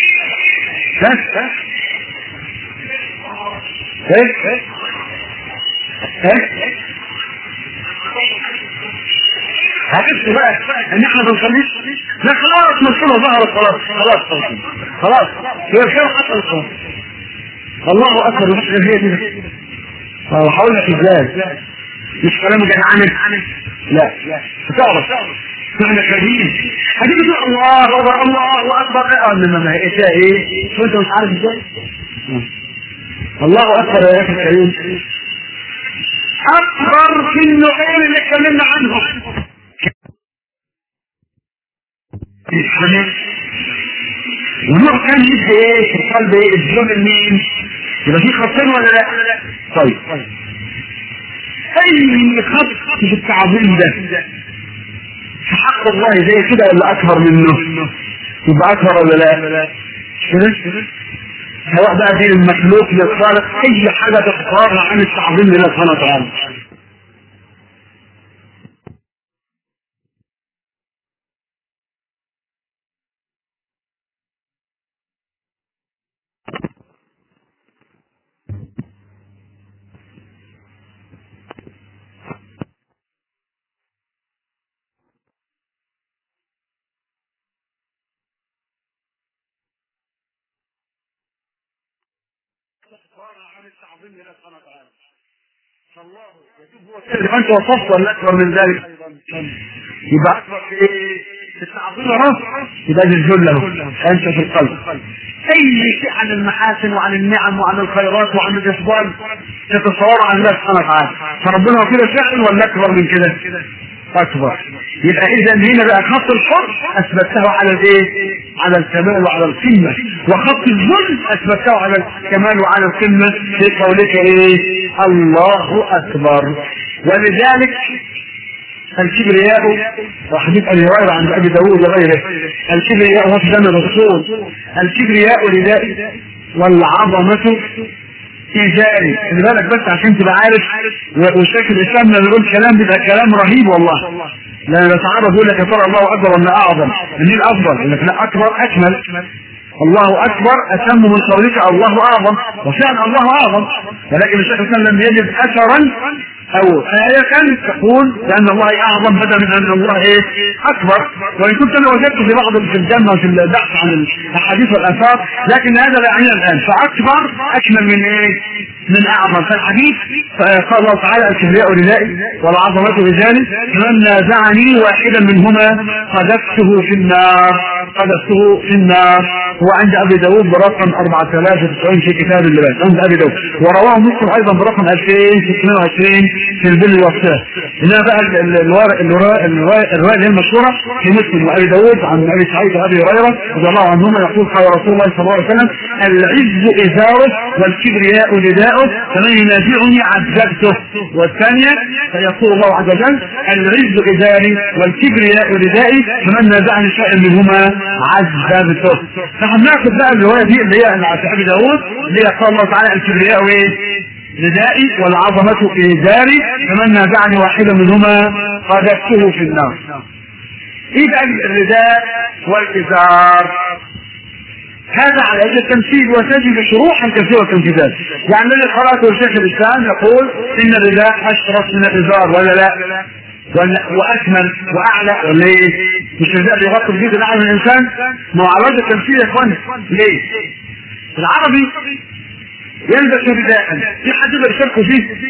ها ها ها عرفت بقى ان احنا بنصليش لا خلاص مشكلة ظهرت خلاص خلاص خلاص خلاص هي الخير حصل خلاص الله اكبر مش هي دي هقول لك ازاي مش كلام جدعان لا تعرف احنا كريم هتيجي تقول الله اكبر الله اكبر اه انما ما هي ايه وانت مش عارف ازاي الله اكبر يا اخي الكريم اكبر في النوعين اللي اتكلمنا عنهم ونوع كان يبقى ايه في القلب ايه الظلم مين يبقى في خطين ولا لا؟ طيب اي خط في التعظيم ده في حق الله زي كده ولا اكبر منه؟ يبقى اكبر ولا لا؟ كده؟ سواء بقى دين المخلوق للخالق اي حاجه تتفرع عن التعظيم لله سبحانه وتعالى يبقى انت وصفت ولا اكبر من ذلك يبقى اكبر في ايه؟ في التعظيم اهو يبقى دي الجله انت في القلب اي شيء عن المحاسن وعن النعم وعن الخيرات وعن الاسباب تتصور عن الله سبحانه وتعالى فربنا هو كده فعل ولا اكبر من كده؟ اكبر يبقى اذا هنا بقى خط الحر اثبته على الايه؟ على الكمال وعلى القمه وخط الظلم اثبته على الكمال وعلى القمه في قولك ايه؟ الله اكبر ولذلك الكبرياء وحديث ابي هريره عند ابي داوود وغيره الكبرياء وفدان الرسول الكبرياء ردائي والعظمه إيجاري خلي بالك بس عشان تبقى عارف وشيخ الإسلام لما يقول كلام بيبقى كلام رهيب والله لما يتعرض يقول لك يا ترى الله أكبر ولا أعظم مين الأفضل؟ يقول لك لا أكبر أكمل الله أكبر أتم من قولك الله أعظم وفعلا الله أعظم ولكن الشيخ الإسلام لم يجد أثرا أو آية تقول لأن الله أعظم بدلا من أن الله إيه أكبر وإن كنت أنا وجدت في بعض في الجنة في البحث عن الأحاديث والآثار لكن هذا لا يعنينا الآن فأكبر أكمل من إيه؟ من أعظم فالحديث قال الله تعالى الكبرياء ردائي والعظمة رجالي فمن نازعني واحدا منهما قذفته في النار قذفته في النار هو عند أبي داود برقم 4090 في كتاب اللباس عند أبي داود ورواه مسلم أيضا برقم 2620 في البر والصلاه انما بقى الروايه اللي هي المشهوره في مسلم وابي داود عن ابي سعيد وابي هريره رضي الله عنهما يقول قال رسول الله صلى الله عليه وسلم العز ازاره والكبرياء رداؤه فمن ينازعني عذبته والثانيه فيقول الله عز وجل العز ازاري والكبرياء ردائي فمن نازعني شيئا منهما عذبته نحن ناخذ بقى الروايه دي اللي هي في ابي داود اللي هي قال الله تعالى الكبرياء ايه ردائي والعظمة في داري فمن نازعني واحدا منهما قذفته في النار إذا الرداء والإزار هذا على وجه التمثيل وتجد شروحا كثيرة تنفيذات يعني الذي قرأته الشيخ الإسلام يقول إن الرداء أشرف من الإزار ولا لا واكمل واعلى ولا ايه؟ مش الرداء بيغطي الجزء الاعلى من الانسان؟ ما هو على وجه التمثيل يا اخوانا ليه؟ العربي يلبس رداء في حد يقدر يشاركه فيه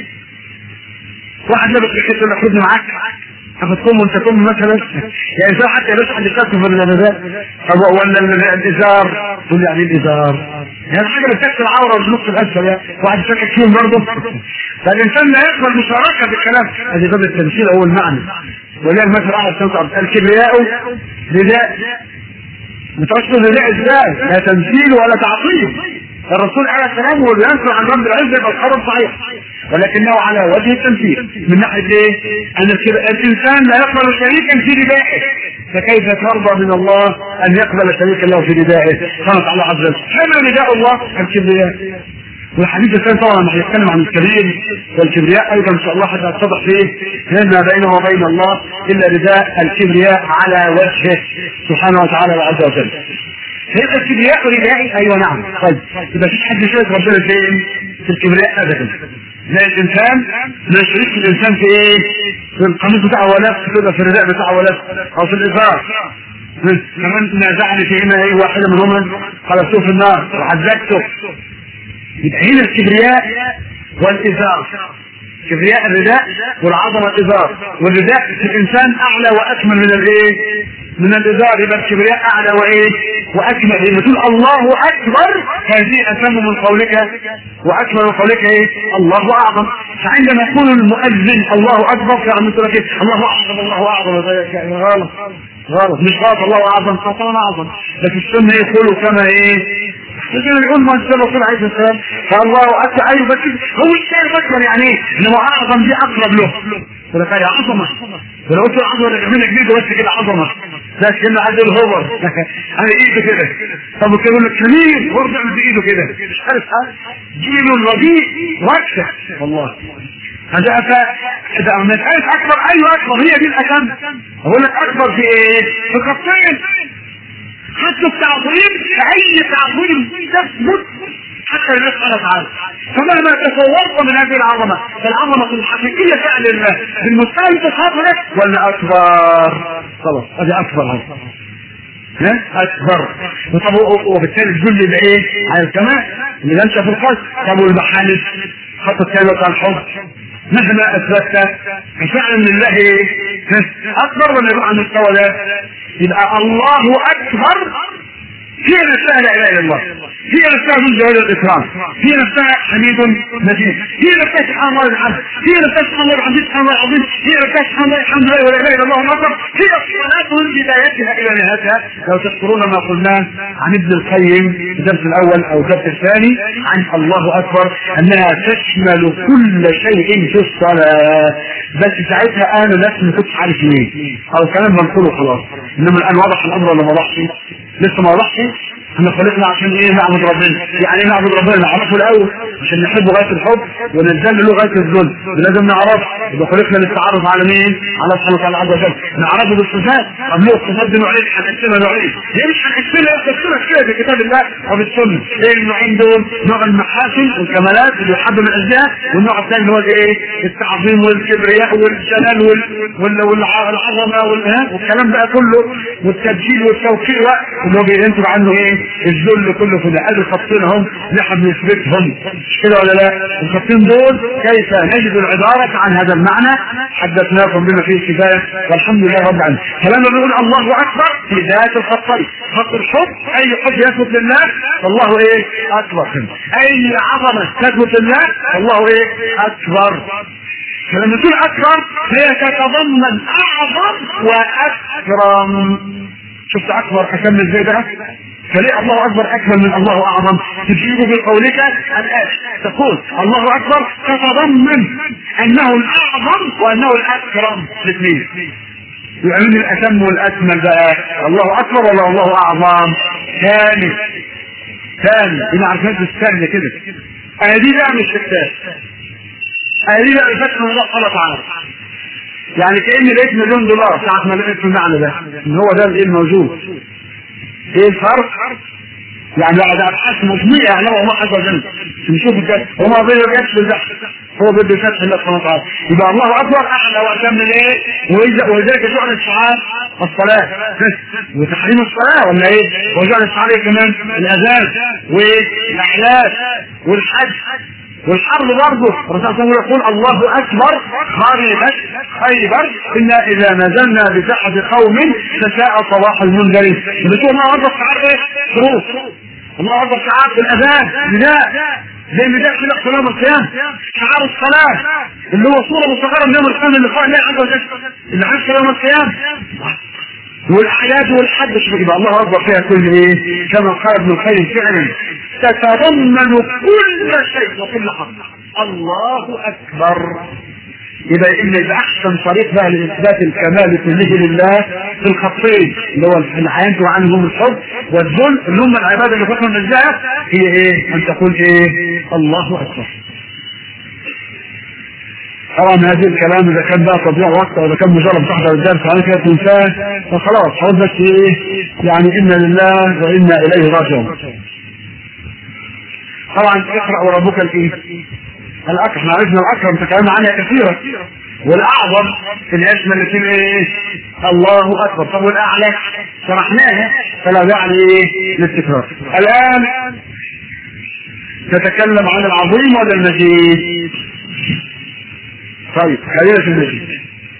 واحد لابس الحته اللي خدني معاك هتكون وانت تكون مثلا يعني سواء حتى يلبس حد يشاركه في الرداء ولا الازار تقول يعني الازار يعني حاجه بتكسر العوره والنص الاسفل يعني واحد يشارك فيهم برضه فالانسان لا يقبل مشاركه بالكلام هذه باب التمثيل هو المعنى وليه المثل اعلى تنصر الكبرياء رداء متوسط الرداء ازاي؟ لا تمثيل ولا تعطيل الرسول عليه السلام هو بينكر عن رب العزة يبقى الخبر صحيح ولكنه على وجه التمثيل من ناحية ايه؟ ان الانسان لا يقبل شريكا في ردائه فكيف ترضى من الله ان يقبل شريكا له في ردائه؟ قال تعالى عز وجل كما رداء الله الكبرياء والحديث الثاني طبعا لما هيتكلم عن الكبير والكبرياء ايضا ان شاء الله حتى يتضح فيه لان بينه وبين الله الا رداء الكبرياء على وجهه سبحانه وتعالى وعز وجل فيبقى الكبرياء ردائي ايوه نعم طيب يبقى فيش حد يشارك ربنا فين في الكبرياء ابدا زي الانسان ما يشاركش الانسان في ايه في القميص بتاعه ولا كده في الرداء بتاعه ولا او في الازار كمان نازعني في هنا ايه واحده منهما خلصته في النار وعذبته يبقى هنا الكبرياء والازار كبرياء الرداء والعظمه الازار والرداء في الانسان اعلى واكمل من الايه من الازار يبقى الكبرياء اعلى وايه واكمل لما تقول الله اكبر هذه اتم من قولك واكمل من قولك ايه الله اعظم فعندما يقول المؤذن الله اكبر فعلا مثل ايه الله اعظم الله اعظم غلط غلط مش غلط الله اعظم طبعا اعظم لكن السنه يقولوا كما ايه لكن يقول ما انت الرسول عليه السلام فالله اكبر ايوه بس هو الشيء اكبر يعني ايه؟ انما اعظم دي اقرب له فلك يا عظمه ولو قلت العظمه اللي جنبنا جديد بس كده عظمه ده كأنه عايز الهوبر انا ايده كده طب وكان يقول لك كبير برضه عمل بايده كده مش عارف جيله الرديء وكسه والله هذا أفا إذا مسألة أكبر أيوة أكبر هي دي الأكم أقول لك أكبر في إيه؟ في خطين حتى التعظيم أي تعظيم تثبت حتى الناس قالت عنه فمهما تصورت من هذه العظمة فالعظمة الحقيقية فعل الله بالمسألة تصورك ولا أكبر خلاص هذه أكبر هذه ها اكبر طب وبالتالي الذل يبقى ايه على الكمال اللي ينشا في القلب طب والمحالف خط الثاني بتاع الحب مهما اثبتت ففعلا لله ايه اكبر ولا يبقى عن المستوى ده يبقى الله اكبر هي نفسها لا اله الا الله هي نفسها ذو الجلال والاكرام هي نفسها حميد مجيد هي نفسها سبحان الله الحمد هي نفسها سبحان الله العظيم سبحان الله العظيم هي نفسها سبحان الله الحمد لله ولا اله الا الله اكبر هي صلاه من بدايتها الى نهايتها لو تذكرون ما قلناه عن ابن القيم في الدرس الاول او الدرس الثاني عن الله اكبر انها تشمل كل شيء في الصلاه بس ساعتها انا نفسي ما كنتش عارف ليه او كلام بنقوله خلاص انما الان واضح الامر ولا ما وضحش لسه ما وضحش احنا خلقنا عشان ايه نعبد ربنا يعني ايه نعبد ربنا نعرفه الاول عشان نحبه غايه الحب وننزل له غايه الذل ولازم نعرف يبقى خلقنا للتعرف على مين على سبحانه وتعالى عز وجل نعرفه بالصفات طب ليه الصفات دي نوعين هنقسمها نوعين ليه مش هنقسمها تقسمها كده في كتاب الله وبالسنه ايه النوعين دول نوع المحاسن والكمالات اللي يحب من اجلها والنوع الثاني اللي هو الايه التعظيم والكبرياء والجلال وال... وال... والعظمه وال... والكلام بقى كله والتبجيل والتوقير اللي هو بينتج عنه ايه الذل كله في الحال الخطين هم نحن نثبتهم مش كده ولا لا الخطين دول كيف نجد العبارة عن هذا المعنى حدثناكم بما فيه كفاية والحمد لله رب العالمين فلما بنقول الله اكبر في ذات الخطين خط الحب اي حب يثبت لله فالله ايه اكبر اي عظمة تثبت لله فالله ايه اكبر فلما تقول اكبر هي تتضمن اعظم واكرم شفت اكبر اكمل ازاي بقى فليه الله اكبر اكمل من الله اعظم تجيبه بقولك الان تقول الله اكبر تتضمن انه الاعظم وانه الاكرم الاثنين يبقى مين الاتم والاكمل بقى الله اكبر ولا الله اعظم ثاني ثاني انا عارفين الثانية كده ادي بقى مش الثاني ادي بقى الفتح من الله سبحانه وتعالى يعني كاني لقيت مليون دولار ساعة ما لقيت المعنى ده ان هو ده الايه الموجود ايه الفرق؟ يعني بعد ابحاث مجموعه يعلمها الله عز وجل نشوف كده هو ما بده جاتش بالبحث هو بده فتح الله سبحانه وتعالى يبقى الله اكبر اعلى واتم من ايه؟ ولذلك جعل شعار الصلاه وتحريم الصلاه ولا ايه؟ وجعل شعار ايه كمان؟ الاذان والاعلان والحج والحرب برضه الرسول صلى الله عليه وسلم يقول الله اكبر خربت خيبر انا اذا نزلنا بساحه قوم فساء صباح المنذرين بتقول الله اكبر شعار ايه؟ شروط الله اكبر شعار الاذان نداء زي نداء كده في يوم القيامه شعار الصلاه اللي هو صوره مصغره من يوم القيامه اللي قال الله عز وجل اللي عاش يوم القيامه والحياة والحد يبقى الله أكبر فيها كل إيه كما قال ابن القيم فعلا تتضمن كل شيء وكل حق الله أكبر يبقى إن أحسن طريق بقى لإثبات الكمال كله لله في الخطين اللي هو الحياة عنهم الحب والذل اللي هم العبادة اللي فقط من هي إيه؟ أن تقول إيه؟ الله أكبر طبعا هذه الكلام اذا كان بقى تضييع وقت او اذا كان مجرد تحضر الدرس على كده تنساه فخلاص حاول بس ايه يعني انا لله وانا اليه راجعون طبعا اقرا وربك الايه الاكرم احنا عرفنا الاكرم تكلمنا عنها كثيرا والاعظم اللي يشمل الاثنين ايه الله اكبر طب والاعلى شرحناها فلا داعي ايه للتكرار الان تتكلم عن العظيم ولا المجيد طيب خلينا في المجيد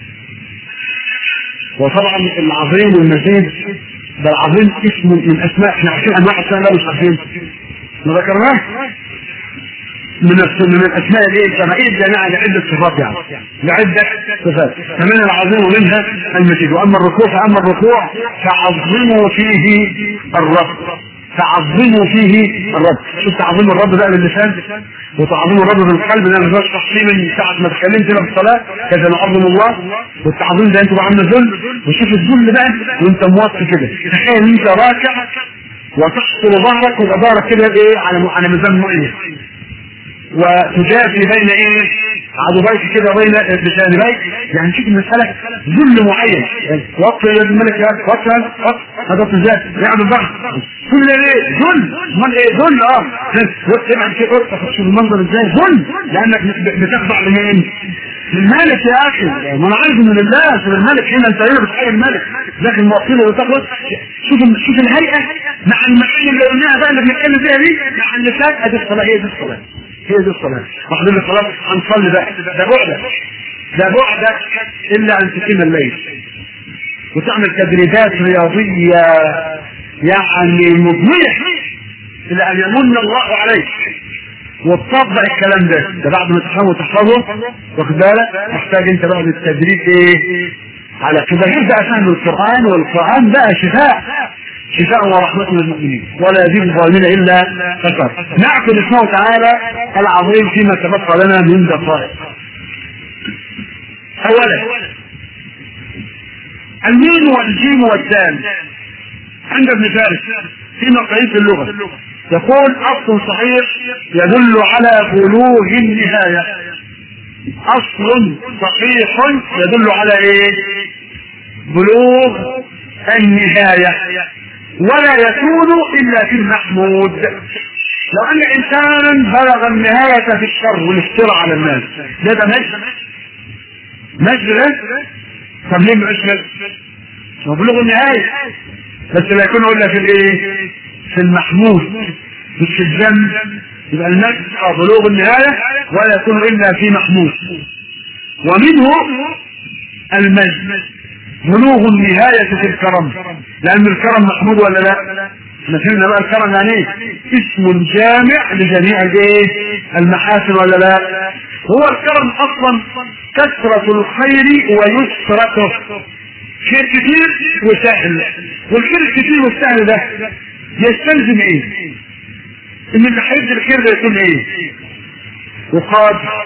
وطبعا العظيم والمجيد ده العظيم اسم من اسماء احنا عارفين انواع اسماء لا مش عارفين ما ذكرناه من من الاسماء الايه السمائيه جماعه لعده صفات يعني لعده صفات فمن العظيم منها المجيد واما الركوع فاما الركوع فعظموا فيه الرب تعظموا فيه الرب شوف تعظيم الرب بقى باللسان وتعظيم الرب بالقلب ده انا بشرح فيه من ساعه ما اتكلمت هنا في الصلاه كذا نعظم الله والتعظيم ده انتوا عامل ذل وشوف الذل بقى وانت موطي كده تخيل انت راكع وتحصل ظهرك ويبقى ظهرك كده ايه على على ميزان مؤيد وتجافي بين ايه عضبيك كده بين بجانبيك يعني شوف المسألة ذل معين وقت يد الملك يا وقت هذا تجاه يعني الضغط كل ايه ذل امال ايه ذل اه ابعد كده وقت شوف المنظر ازاي ذل لانك بتخضع لمين للملك يا اخي ما انا عارف ان لله شوف الملك هنا انت هنا بتحيي الملك لكن موصله وتخلص شوف شوف الهيئه مع المعاني اللي قلناها بقى اللي بنتكلم فيها دي مع اللسان ادي الصلاه هي دي الصلاه هي دي الصلاة واحد اللي خلاص هنصلي بقى ده بعدك ده بعدك إلا أن تقيم الليل وتعمل تدريبات رياضية يعني مضنية إلى أن يمن الله عليك وتطبق الكلام ده ده بعد ما تفهمه وتحفظه واخد بالك محتاج انت بقى للتدريب ايه على كده غير بقى فهم القرآن والقرآن بقى شفاء شفاء ورحمة للمؤمنين ولا يزيد الظالمين إلا خسر نعقد اسمه تعالى العظيم فيما تبقى لنا من دقائق أولا الميم والجيم والدال عند ابن فارس في مقاييس اللغة يقول أصل صحيح يدل على بلوغ النهاية أصل صحيح يدل على إيه؟ بلوغ النهاية ولا يكون إلا في المحمود لو أن إنسانا بلغ النهاية في الشر والافتراء على الناس ده ده مجد مجد ده طب ليه مجد هو بلوغ النهاية بس لا يكون إلا في الإيه في المحمود مش في الجنب يبقى المجد بلوغ النهاية ولا يكون إلا في محمود ومنه المجد بلوغ النهاية في الكرم لأن الكرم محمود ولا لا؟ احنا فهمنا بقى الكرم يعني ايه؟ اسم جامع لجميع الايه؟ المحاسن ولا لا؟ هو الكرم اصلا كثرة الخير ويسرته خير كتير وسهل والخير الكتير والسهل ده يستلزم ايه؟ ان اللي هيدي الخير ده يكون ايه؟ وقادر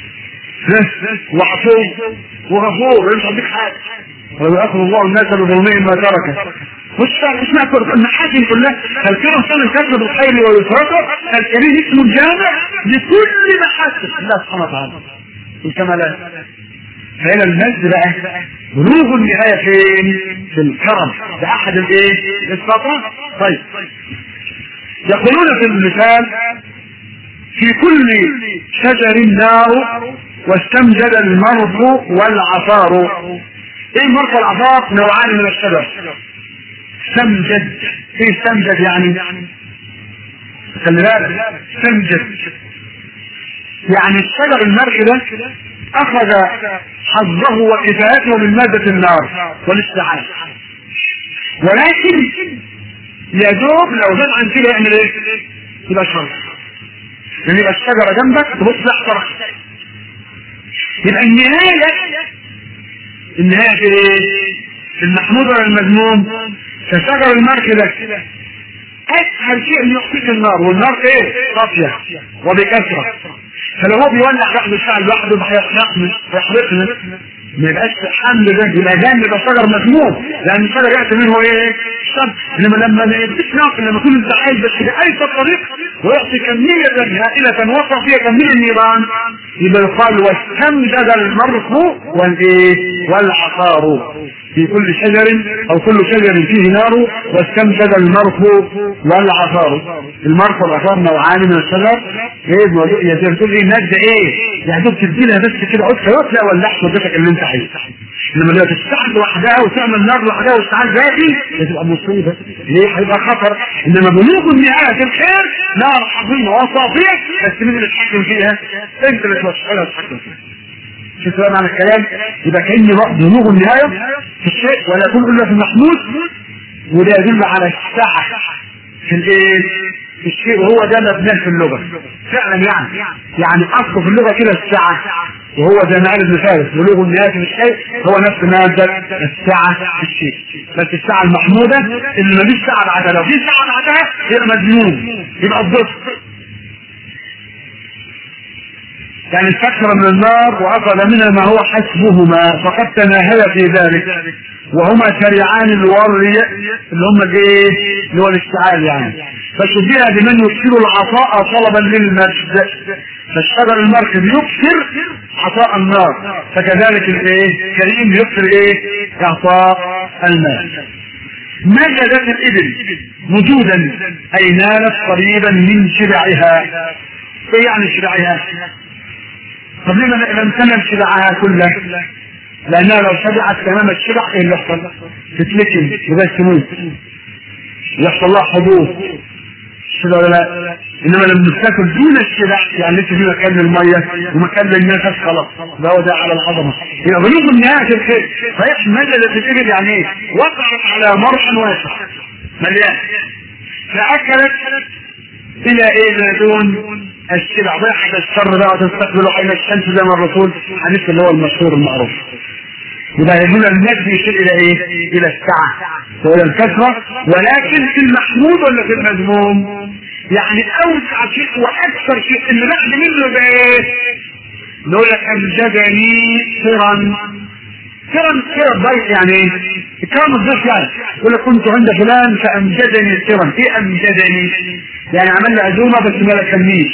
وعفو وغفور مش هديك حاجه ويأخذ الله الناس بظلمهم ما ترك مش مش ناكل المحاسن كلها فالكرم كان الكسر بالخير ويسرته الكريم اسم جامع لكل محاسن الله سبحانه وتعالى الكمالات فهنا المجد بقى بلوغ النهايه فين؟ في الكرم ده احد الايه؟ الاستطاع طيب يقولون في المثال في كل شجر نار واستمجد المرض والعصار ايه المرض والعصار نوعان من الشجر استمجد ايه استمجد يعني خلي بالك استمجد يعني الشجر المرخي ده اخذ حظه وكفايته من مادة النار والاشتعال ولكن يا دوب لو زاد عن كده يعمل ايه؟ يبقى شر يعني يبقى الشجرة جنبك تبص لا يبقى النهاية النهاية في ايه؟ في المحمود ولا المذموم؟ كشجر المرخ ده اسهل شيء ان يخفيك النار والنار ايه؟ صافية وبكثرة فلو هو بيولع لوحده الشعر لوحده هيحرقنا هيحرقنا ما يبقاش حمل ده يبقى جنب ده شجر مذموم لان الشجر ياتي منه ايه؟ الشر انما لما تسمع لما يكون انت عايز بس باي طريق ويعطي كمية هائلة وقع فيها كمية النيران يبقى يقال واستمدد المرخ والايه؟ والعقار في كل شجر او كل شجر فيه نار واستمدد المرخ والعصار المرخ والعصار نوعان من الشجر ايه يا تقول ايه مادة ايه يعني دوب تديلها بس كده قدسة يطلع ولحت ودتك اللي انت عايزه انما لو تستعد لوحدها وتعمل نار لوحدها واشتعال باقي هتبقى مصيبة ليه هيبقى خطر انما بلوغ النهاية الخير نار عظيمة وصافية بس مين اللي تحكم فيها انت اللي توصلها تتحكم فيها شوف بقى معنى الكلام يبقى كأن بلوغ النهاية في الشيء ولا يكون إلا في المحمود وده يدل على السعة في الايه في الشيء وهو ده مبناه في اللغة فعلا يعني يعني اصله في اللغة كده السعة وهو زي ما قال ابن فارس بلوغ النهاية في الشيء هو نفس مادة الساعة في الشيء بس الساعة المحمودة اللي مفيش ساعة بعدها لو في ساعة بعدها يبقى مجنون يبقى الضفر يعني استكثر من النار واخذ منها ما هو حسبهما فقد تناهيا في ذلك وهما سريعان الوري اللي هم الايه اللي هو الاشتعال يعني فشبه بمن يكثر العطاء طلبا للمجد فالشجر المركب يكثر عطاء النار فكذلك الايه كريم يكثر ايه اعطاء المال مجدت الابل وجودا اي نالت قريبا من شبعها ايه يعني شبعها طب لما لم تنل شبعها كلها لانها لو شبعت تمام الشبع ايه اللي يحصل تتلكم يبقى تموت يحصل لها حبوب كده ولا لا انما لما تاكل دون الشبع يعني لسه في مكان للميه ومكان للنفس خلاص ده هو ده على العظمه يبقى بلوغ النهايه الخير صحيح مجلة الابل يعني ايه وقعت على مرح واسع مليان فاكلت الى ايه ما دون الشبع ضيحت الشر بقى وتستقبل عين الشمس زي ما الرسول حديث اللي هو المشهور المعروف يبقى يقول المجد يشير الى ايه؟ الى السعه والى الكثره ولكن في المحمود ولا في المذموم؟ يعني اوسع شيء واكثر شيء اللي بعد منه ده ايه؟ نقول لك امجدني سرا سرا سرا ضيف يعني ايه؟ اكرام الضيف يعني يقول لك كنت عند فلان فامجدني سرا ايه امجدني؟ يعني عمل لي عزومه بس ما لكنيش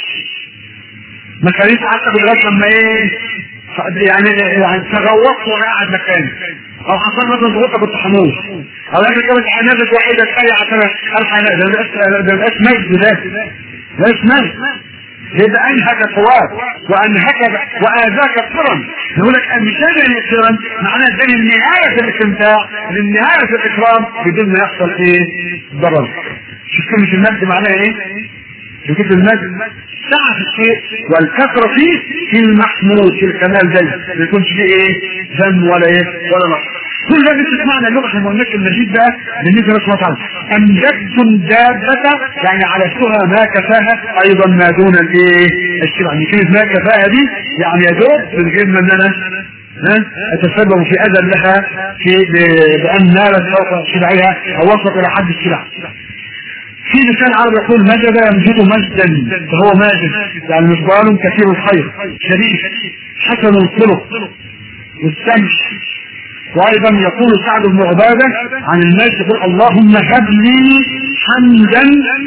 ما كانش حتى لغايه لما ايه يعني يعني تغوطت وانا قاعد مكاني او حصل مثلا ضغوطه كنت حموش او انا كانت حنازه واحده تخلي عشان الحق ده ده مبقاش مجد ده مبقاش مجد يبقى انهك قواك وانهك واذاك الكرم يقول لك امشاني الكرم معناه ده نهايه الاستمتاع لنهايه الاكرام بدون ما يحصل ايه ضرر شوف كلمه المجد معناها ايه؟ شوف المجد سعة في الشيء والكثرة فيه في المحمود في الكمال ده ما يكونش فيه ايه ذم ولا ايه ولا نقص كل ده بتسمعنا اللغة احنا ما قلناش المجيد ده بالنسبة لسبحانه وتعالى أمجدتم دابة يعني على سوها ما كفاها أيضا ما دون الايه الشبع يعني كلمة ما كفاها دي يعني يا دوب بالجبنة ان انا أتسبب في أذى لها في بأن نالت فوق شبعها أو وصلت إلى حد الشبع في لسان عربي يقول مجد يمجد مجدا فهو ماجد يعني مقبال كثير الخير شريف حسن الخلق والسمع وايضا يقول سعد بن عباده عن المجد يقول اللهم هب لي حمدا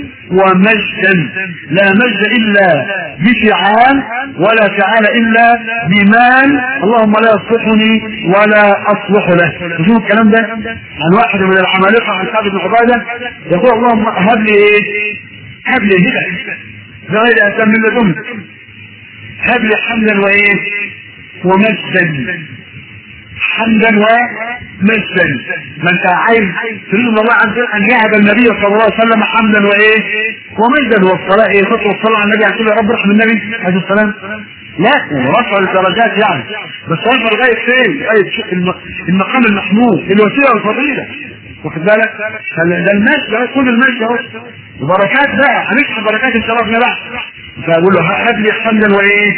ومجدا لا مجد الا بفعال ولا فعال الا بمال اللهم لا يصلحني ولا اصلح له شوفوا الكلام ده عن واحد من العمالقه عن سعد بن عباده يقول اللهم هب لي ايه؟ هب لي هبه غير اتم من لدنك هب لي حمدا وايه؟ ومجدا حمدا ومجدا ما انت عايز تريد الله عز وجل ان يهب النبي صلى الله عليه وسلم حمدا وايه ومجدا والصلاه ايه خطوه الصلاه على النبي عشان يا رب ارحم النبي عليه السلام لا رفع الدرجات يعني بس وصل لغايه فين؟ لغايه المقام المحمود الوسيله والفضيله واخد بالك؟ ده المجد ده كل المجد اهو بركات بقى هنشرح بركات الشرفنا بقى فاقول له هب لي حمدا وايه؟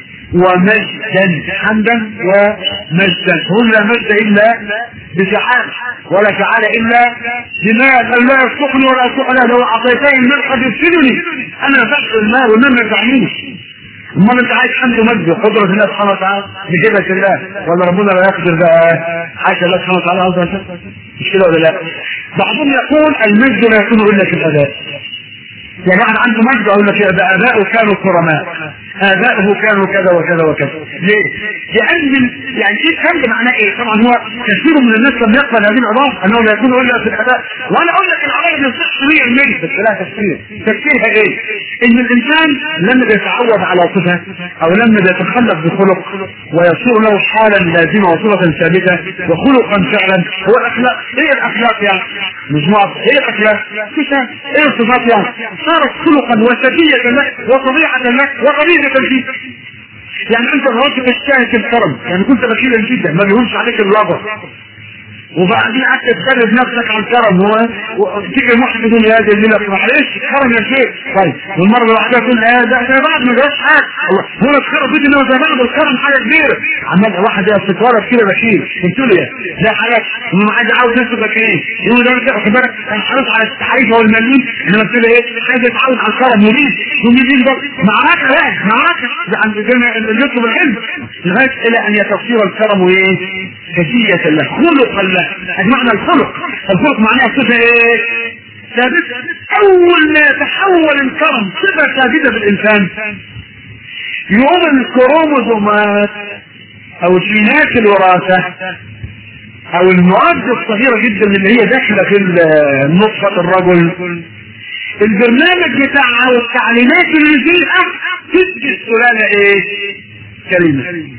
ومجدا حمدا ومجدا قل لا مجد الا بفعال ولا فعال الا بمال لا يصلحني ولا يصلح له لو اعطيتني المال قد يفسدني انا نفعت المال والمال ما ينفعنيش امال انت عايز حمد ومجد وقدرة الله سبحانه وتعالى بجبهة الله ولا ربنا لا يقدر بقى حاشا الله سبحانه وتعالى عز وجل مش كده ولا لا؟ بعضهم يقول المجد لا يكون الا في الاداء يعني واحد عنده مجد اقول لك يبقى اباؤه كانوا كرماء اباؤه كانوا كذا وكذا وكذا ليه؟ لان يعني ايه كم معناه ايه؟ طبعا هو كثير من الناس لم يقبل هذه الاضافه انه لا يكون الا في الاداء وانا اقول لك العرب يصح 100% بس لا تفسير تفسيرها ايه؟ ان الانسان لما يتعود على صفه او لما يتخلق بخلق ويصير له حالا لازمه وصفه ثابته وخلقا فعلا هو الاخلاق ايه الاخلاق يعني؟ مجموعه ايه الاخلاق؟ ايه الصفات يعني؟ صارت خلقا وسجية لك وطبيعة لك وغريزة فيك يعني انت الراجل الشاهد الكرم يعني كنت بخيلا جدا ما بيهونش عليك اللغة وبعدين قعدت تفرد نفسك على الكرم هو وتيجي واحد يقول يا دي الليله معلش كرم يا شيخ طيب والمره اللي بعدها تقول لا ده زي بعض ما جراش حاجه الله هو اتخرب بيتي انما زي بعض الكرم حاجه كبيره عمال واحد يا ستوره كده بشير قلت له يا ده حاجه وما عايز عاوز نفسه بكرين يقول ده كده واخد بالك انا حريص على التحريف والمليون انما قلت له ايه عايز يتعود على الكرم يريد ومين ده معركه بقى معركه ده عند اللي يطلب العلم لغايه الى ان يتصير الكرم ايه هدية له خلقا له معنى الخلق الخلق معناها صفة ايه ثابت اول ما يتحول الكرم صفة ثابتة بالانسان يوم الكروموزومات او جينات الوراثة او المواد الصغيرة جدا اللي هي داخلة في نطفة الرجل البرنامج بتاعها والتعليمات اللي فيها تدي السلالة ايه كلمة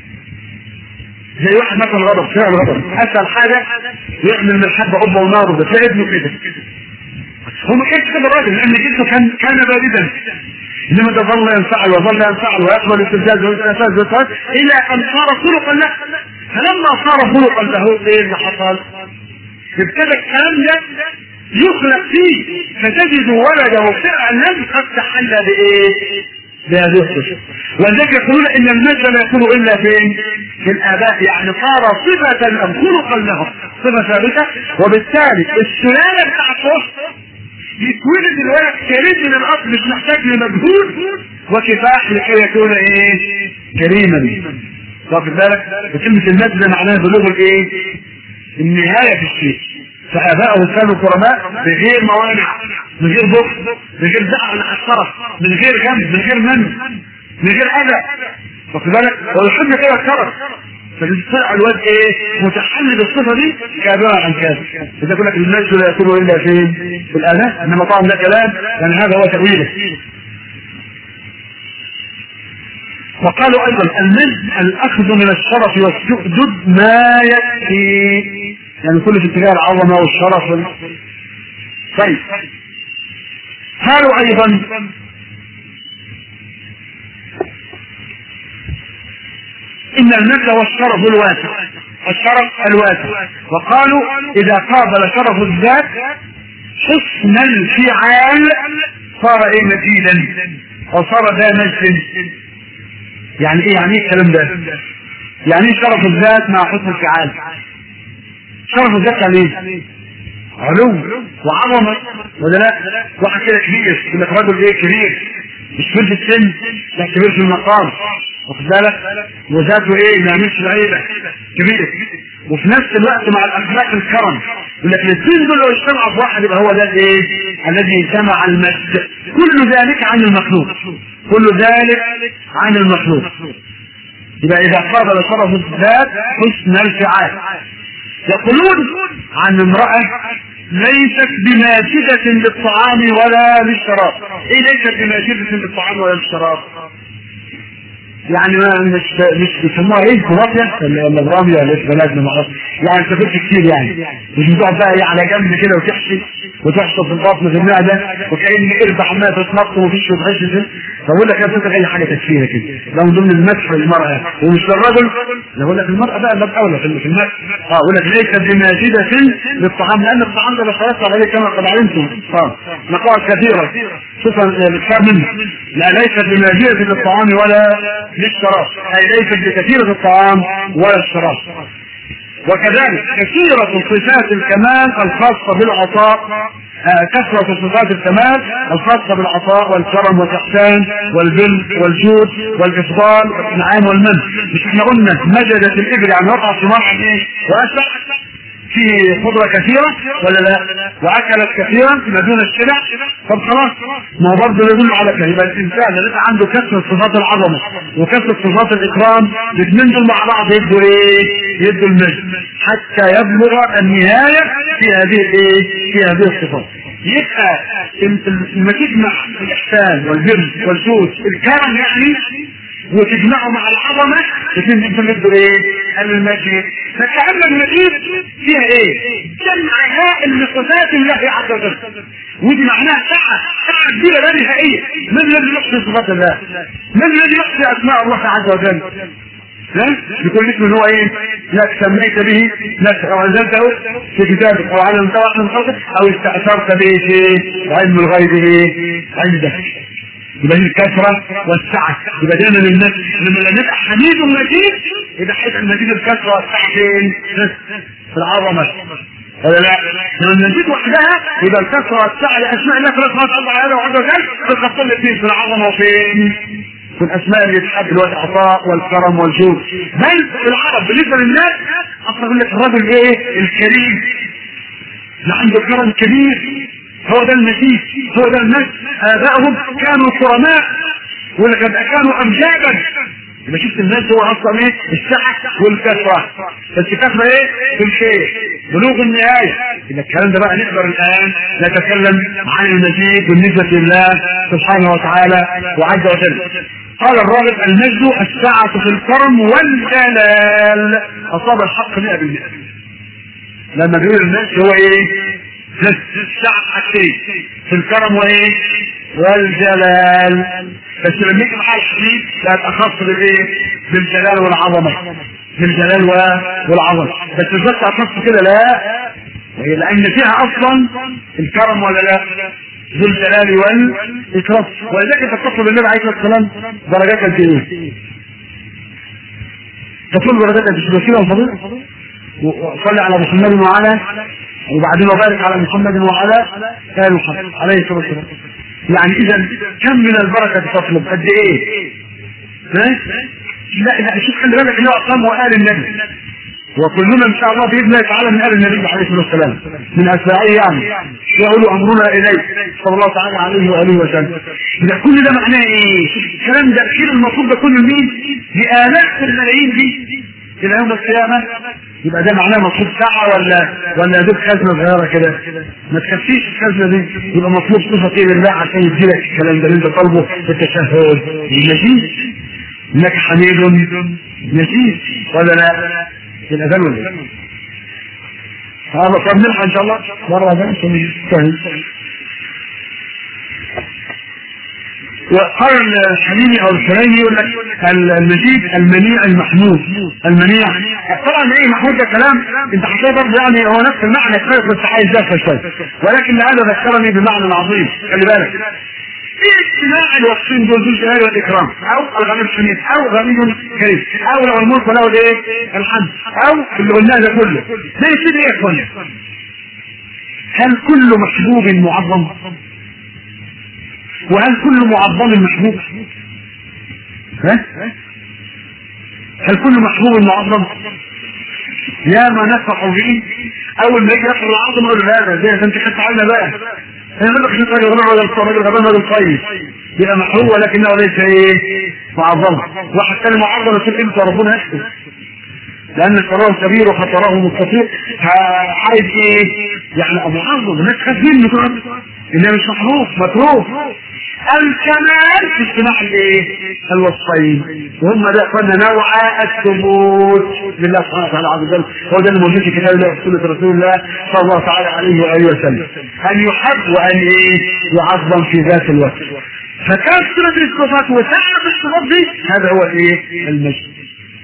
زي واحد مثلا غضب فعل غضب اسهل حاجه يعمل من الحبه قبه ونار بتلاقي ابنه كده هو ما كانش كده الراجل لان جسمه كان كان باردا انما ده ظل ينفعل وظل ينفعل ويقبل الاستفزاز والاستفزاز الى ان صار خلقا له فلما صار خلقا له ايه اللي حصل؟ ابتدى الكلام ده يخلق فيه فتجد ولده فعلا قد تحلى بايه؟ بهذه الصفة ولذلك يقولون ان المجد لا يكون الا فين؟ في الاباء يعني صار صفة ام خلقا لهم صفة ثابتة وبالتالي السلالة بتاعته يتولد الولد كريم من الاصل مش محتاج لمجهود وكفاح لكي يكون ايه؟ كريما واخد بالك؟ وكلمة المجد معناها بلوغ الايه؟ النهاية في الشيء فاباؤه كانوا كرماء بغير موانع من غير بخل من غير زعل على الطرف من غير غم من غير من من غير اذى واخد بالك ويحب كده الطرف فبيطلع الواد ايه متحلل بالصفه دي كاباء عن كافر اذا يقول لك المجد لا يكون الا فين في الاذى انما طبعا ده كلام يعني هذا هو تاويله وقالوا ايضا المجد الاخذ من الشرف والسؤدد ما يكفي يعني كل في اتجاه العظمه والشرف طيب قالوا ايضا ان المجد هو الشرف الواسع الشرف الواسع وقالوا اذا قابل شرف الذات حسن الفعال صار ايه مجيدا وصار ذا مجد يعني ايه يعني ايه الكلام ده يعني ايه شرف الذات مع حسن الفعال شرف الذات يعني ايه علو وعظمة ولا لا واحد كده كبير يقول لك رجل ايه كبير مش كبير في السن لا كبير في المقام واخد بالك وذاته ايه ما يعملش العيبة كبير وفي نفس الوقت مع الاخلاق الكرم يقول لك الاثنين دول لو اجتمعوا في واحد يبقى هو ده الايه الذي جمع المجد كل ذلك عن المخلوق كل ذلك عن المخلوق يبقى اذا قابل شرف الذات حسن الفعال يقولون عن امرأة ليست بماجدة للطعام ولا للشراب ايه ليست بماجدة للطعام ولا للشراب يعني ما مش مش بيسموها ايه كوافيا ولا ولا برامية ولا ايش بلدنا ما اعرفش يعني سافرت كتير يعني مش بتقعد بقى ايه على جنب كده وتحشي وتحشط في البطن في المعده وكأن قرد عماله تتنط ومفيش وتغش فبقول لك يا فكر اي حاجه تكفيها كده ده من ضمن المسح للمراه ومش للرجل ده بقول لك المراه بقى اللي اولى في في المسح اه بقول لك ليس بماجده للطعام لان الطعام ده بشرط عليه كما قد علمتم اه مقاعد كثيره شوفوا الاكثار منه لا ليست بماجده للطعام ولا للشراب اي ليست بكثيره الطعام ولا الشراب وكذلك كثيرة صفات الكمال الخاصة بالعطاء كثرة صفات الكمال الخاصة بالعطاء والكرم والإحسان والبر والجود والإفضال والإنعام والمن مش احنا قلنا مجدت الإبل يعني وقع في مرحل ايه وأسع في خضرة كثيرة ولا لا وأكلت كثيرا ما دون الشبع طب خلاص ما هو برضه يدل على كده يبقى الإنسان اللي عنده كثرة صفات العظمة وكثرة صفات الإكرام الاثنين دول مع بعض يدوا إيه؟ يدوا المجد حتى يبلغ النهاية في هذه الإيه؟ في هذه الصفات يبقى لما تجمع الإحسان والبر والجود الكرم يعني وتجمعه مع العظمة الاثنين انت بده ايه؟ المجيد فكأن المجيد فيها ايه؟ جمع هائل لصفات الله عز وجل ودي معناها ساعة ساعة كبيرة لا نهائية من الذي يحصي صفات الله؟ من الذي يحصي اسماء الله عز وجل؟ ها يكون اسم هو ايه؟ لا سميت به نفسك او انزلته في كتابك او على مستوى من خلقك او استاثرت به في علم الغيب ايه؟ عندك يبقى دي الكثرة والسعة يبقى دايما الناس لما نبقى حميد مجيد يبقى حيث المجيد الكثرة والسعة فين؟ في العظمة ولا لا؟ لما نزيد وحدها يبقى الكثرة والسعة لأسماء الله سبحانه وتعالى وعز وجل في الخطين الاثنين في العظمة وفين؟ في الاسماء اللي تحب الوقت العطاء والكرم والجود بل في العرب بالنسبه للناس اصلا يقول لك الرجل ايه الكريم اللي عنده كرم كبير هو ده المسيح هو ده الناس ابائهم كانوا كرماء ولقد كانوا امجادا يبقى شفت الناس هو اصلا ايه السعه والكثره بس كثره ايه في الخير بلوغ النهايه يبقى الكلام ده بقى نقدر الان نتكلم عن المزيد بالنسبه لله سبحانه وتعالى وعز وجل قال الراغب المجد السعة في الكرم والجلال أصاب الحق 100% لما بيقول الناس هو ايه؟ السعة حاجتين في الكرم وايه؟ والجلال بس لما يجي معاه الحديث لا اخص بالايه؟ بالجلال والعظمه بالجلال والعظمه بس مش بس اخص كده لا لان فيها اصلا الكرم ولا لا؟ ذو الجلال والاكرام ولذلك انت تطلب النبي عليه الصلاه والسلام درجات قد ايه؟ تطلب درجات قد ايه؟ وسيله وفضيله وصلي على محمد وعلى وبعدين وبارك على محمد وعلى ال محمد عليه الصلاه والسلام يعني اذا كم من البركه تطلب قد ايه؟ لا لا شوف خلي بالك اللي هو اقام وآل النبي وكلنا ان شاء الله باذن الله تعالى من ال النبي عليه الصلاه والسلام من اتباعه يعني يقول امرنا اليه صلى الله تعالى عليه واله وسلم اذا كل ده معناه ايه؟ الكلام ده الخير المطلوب ده كله لمين؟ لالاف الملايين دي الى يوم القيامه يبقى ده معناه مطلوب ساعة ولا ولا يا دوب خزنة صغيرة كده ما تكفيش الخزنة دي يبقى مطلوب صفة ايه لله عشان يديلك الكلام ده اللي انت طالبه في التشهد ماشي انك حميد ماشي ولا لا في الاذان ولا ايه؟ هذا طب نلحق ان شاء الله مرة اذان عشان وقال الحليمي او الحليمي يقول لك المجيد المنيع المحمود المنيع طبعا ايه محمود ده كلام انت حكيت برضه يعني هو نفس المعنى كويس بس عايز دافع شويه ولكن هذا ذكرني بمعنى عظيم خلي بالك ايه اجتماع الوصفين دول ذو الجلال والاكرام او الغني الحميد او غني كريم او لو الملك له الايه الحمد او اللي قلناه ده كله ده يفيد ايه يا اخوانا هل كل محبوب معظم وهل كل معظم محبوب ها هل كل محبوب معظم يا ما نفح به اول ما يجي يدخل العظم يقول هذا زي انت خدت عنا بقى يقول لك شوف راجل غنى ولا راجل غبان راجل طيب يبقى محبوب ولكنه ليس ايه معظم واحد ثاني معظم يقول امتى ربنا يكتب لان القرار كبير وخطره مستطير عايز ايه يعني معظم الناس خاف منه انه مش محبوب متروك الكمال في اجتماع الايه الوصفين وهم ده قلنا نوع الثبوت لله سبحانه وتعالى عز وجل هو ده الموجود في كتاب الله وسنه رسول الله صلى الله تعالى عليه واله وسلم ان يحب وان ايه يعظم في ذات الوقت فكثرة الصفات وسعة الصفات دي هذا هو الايه المجد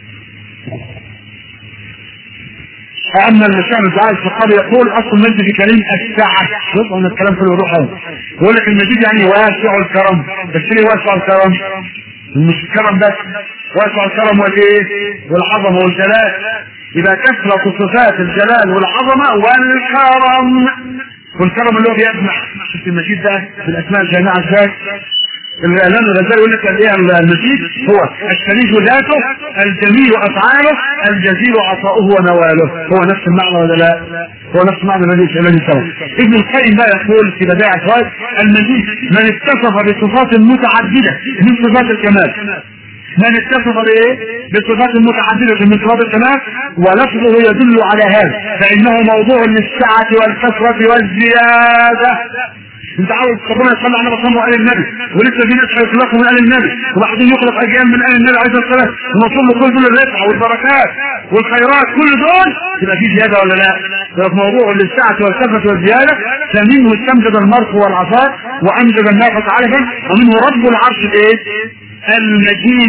أما المشاعر الدعاء الفقار يقول أصل المجد في كلمة الساعة بص أن الكلام كله يروح يقول لك المجيد يعني واسع الكرم بس ليه واسع الكرم؟ مش الكرم بس واسع الكرم والإيه؟ والعظمة والجلال يبقى كثرة صفات الجلال والعظمة والكرم والكرم اللي هو بيجمع شفت المجيد ده في الأسماء الجامعة ازاي؟ الإعلان الغزالي يقول لك ايه المجيد هو الشريف ذاته الجميل أفعاله الجزيل عطاؤه ونواله هو نفس المعنى ولا لا؟ هو نفس المعنى الذي في الذي سوى ابن القيم بقى يقول في بدائع الفوائد المجيد من اتصف بصفات متعددة من صفات الكمال من اتصف بايه؟ بصفات متعددة من صفات الكمال ولفظه يدل على هذا فإنه موضوع للسعة والكثرة والزيادة انت عاوز ربنا يصلي على النبي وآل النبي ولسه في ناس هيخلقوا من آل النبي وبعدين يخلق أجيال من آل النبي عليه الصلاة والسلام ونصل له كل دول الرفعة والبركات والخيرات كل دول يبقى في زيادة ولا لا؟ يبقى في موضوع للسعة والكثرة والزيادة فمنه استمجد المرق والعصا وأمجد الناقة علفا ومنه رب العرش الإيه؟ المجيد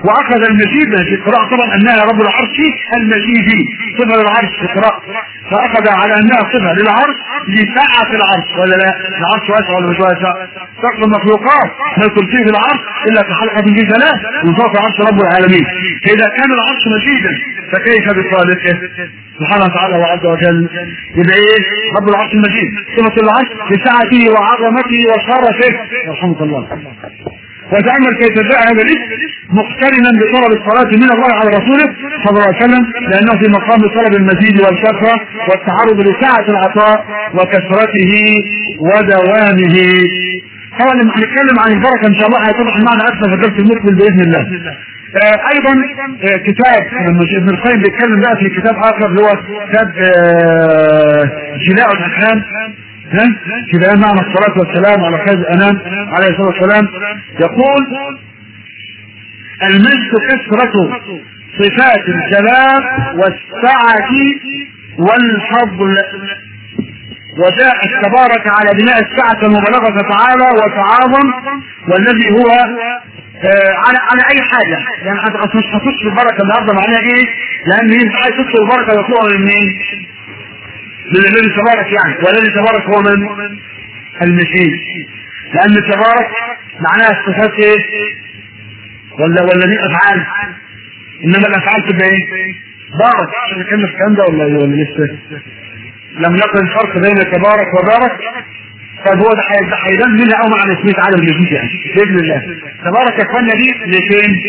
واخذ المجيد في القراءة طبعا انها رب العرش المجيد صفة للعرش في القراءة فاخذ على انها صفة للعرش لسعة العرش ولا لا العرش واسع ولا مش واسع سقف المخلوقات ما في العرش الا كحلقة في ثلاث من فوق عرش رب العالمين فاذا كان العرش مجيدا فكيف بخالقه سبحانه وتعالى وعز وجل يبقى ايه رب العرش المجيد صفة العرش لسعته وعظمته وشرفه يرحمك الله وتأمل كيف جاء هذا الاسم مقترنا بطلب الصلاة من الله على رسوله صلى الله عليه وسلم لأنه في مقام طلب المزيد والكثرة والتعرض لسعة العطاء وكثرته ودوامه طبعا لما هنتكلم عن البركة إن شاء الله هيتضح المعنى أكثر في الدرس المقبل بإذن الله آه ايضا آه كتاب لما ابن القيم بيتكلم بقى في كتاب اخر اللي هو كتاب آه جلاء الاحلام في بيان معنى الصلاة والسلام على خير الأنام عليه الصلاة والسلام يقول المجد كثرة صفات الجلال والسعة والفضل وجاء تبارك على بناء السعة المبالغة تعالى وتعاظم والذي هو آه على على اي حاجه يعني مش هتخش البركه النهارده معناها ايه؟ لان انت عايز تدخل البركه يطلع من مين؟ من الذي تبارك يعني والذي تبارك هو من المشيد لان تبارك معناها الصفات ايه ولا ولا دي افعال انما الافعال تبقى ايه بارك عشان نكمل الكلام ده ولا ولا لسه لم يكن فرق بين تبارك وبارك طب هو ده هيبان منها او معنى اسمه تعالى بالمجيد يعني باذن الله تبارك يا اخوانا دي لفين؟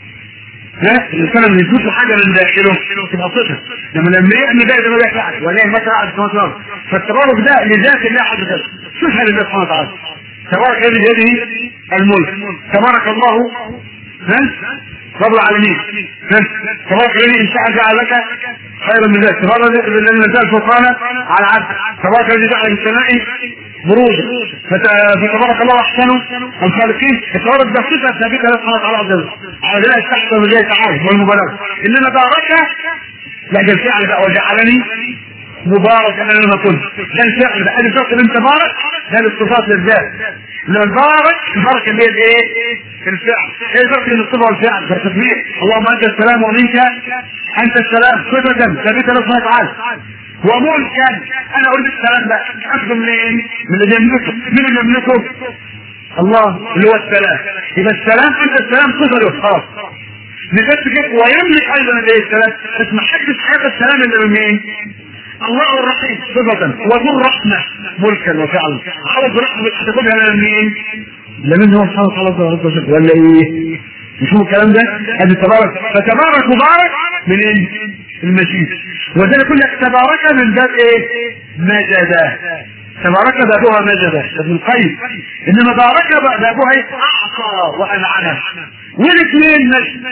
ها الانسان لما يجوز حاجه من داخله تبقى صفه لما لما يعمل ده زي ما بيفعل ولا مثلا قاعد في السماوات فالتبارك ده لذات الله عز وجل صفه لله سبحانه وتعالى تبارك يد بيده الملك تبارك الله ها رب العالمين ها تبارك الذي ان شاء جعل لك خيرا من ذلك تبارك الذي نزل فرقانا على عبد تبارك الذي جعل السماء بروجا فتبارك الله احسن الخالقين التبارك ده صفه ثابته لله سبحانه وتعالى عز وجل على ذلك تحت الله تعالى والمبالغه انما بارك لا ده الفعل بقى وجعلني مبارك انا لما كنت ده الفعل بقى ادي فرق بين تبارك ده الصفات للذات لما بارك البركه اللي هي الايه؟ الفعل ايه الفرق بين الصفه والفعل؟ فالتسبيح اللهم انت السلام ومنك انت السلام صفه ثابته لله سبحانه وتعالى وملكا انا اريد السلام ده اخذه منين؟ من اللي يملكه من اللي يملكه؟ الله اللي هو السلام يبقى السلام انت السلام صفه له خلاص نفس كده ويملك ايضا الايه السلام بس ما حدش هذا السلام الا من مين؟ الله الرحيم صفة وذو الرحمة ملكا وفعلا خلاص الرحمة هتاخدها من مين؟ لمن هو سبحانه وتعالى ولا ايه؟ نشوف الكلام ده ادي تبارك فتبارك مبارك من ايه؟ المجيد وذلك يقول لك تبارك من باب ايه؟ مجدا تبارك بابها مجدا ابن القيم انما بارك بابها ايه؟ اعطى وانعم والاثنين مجد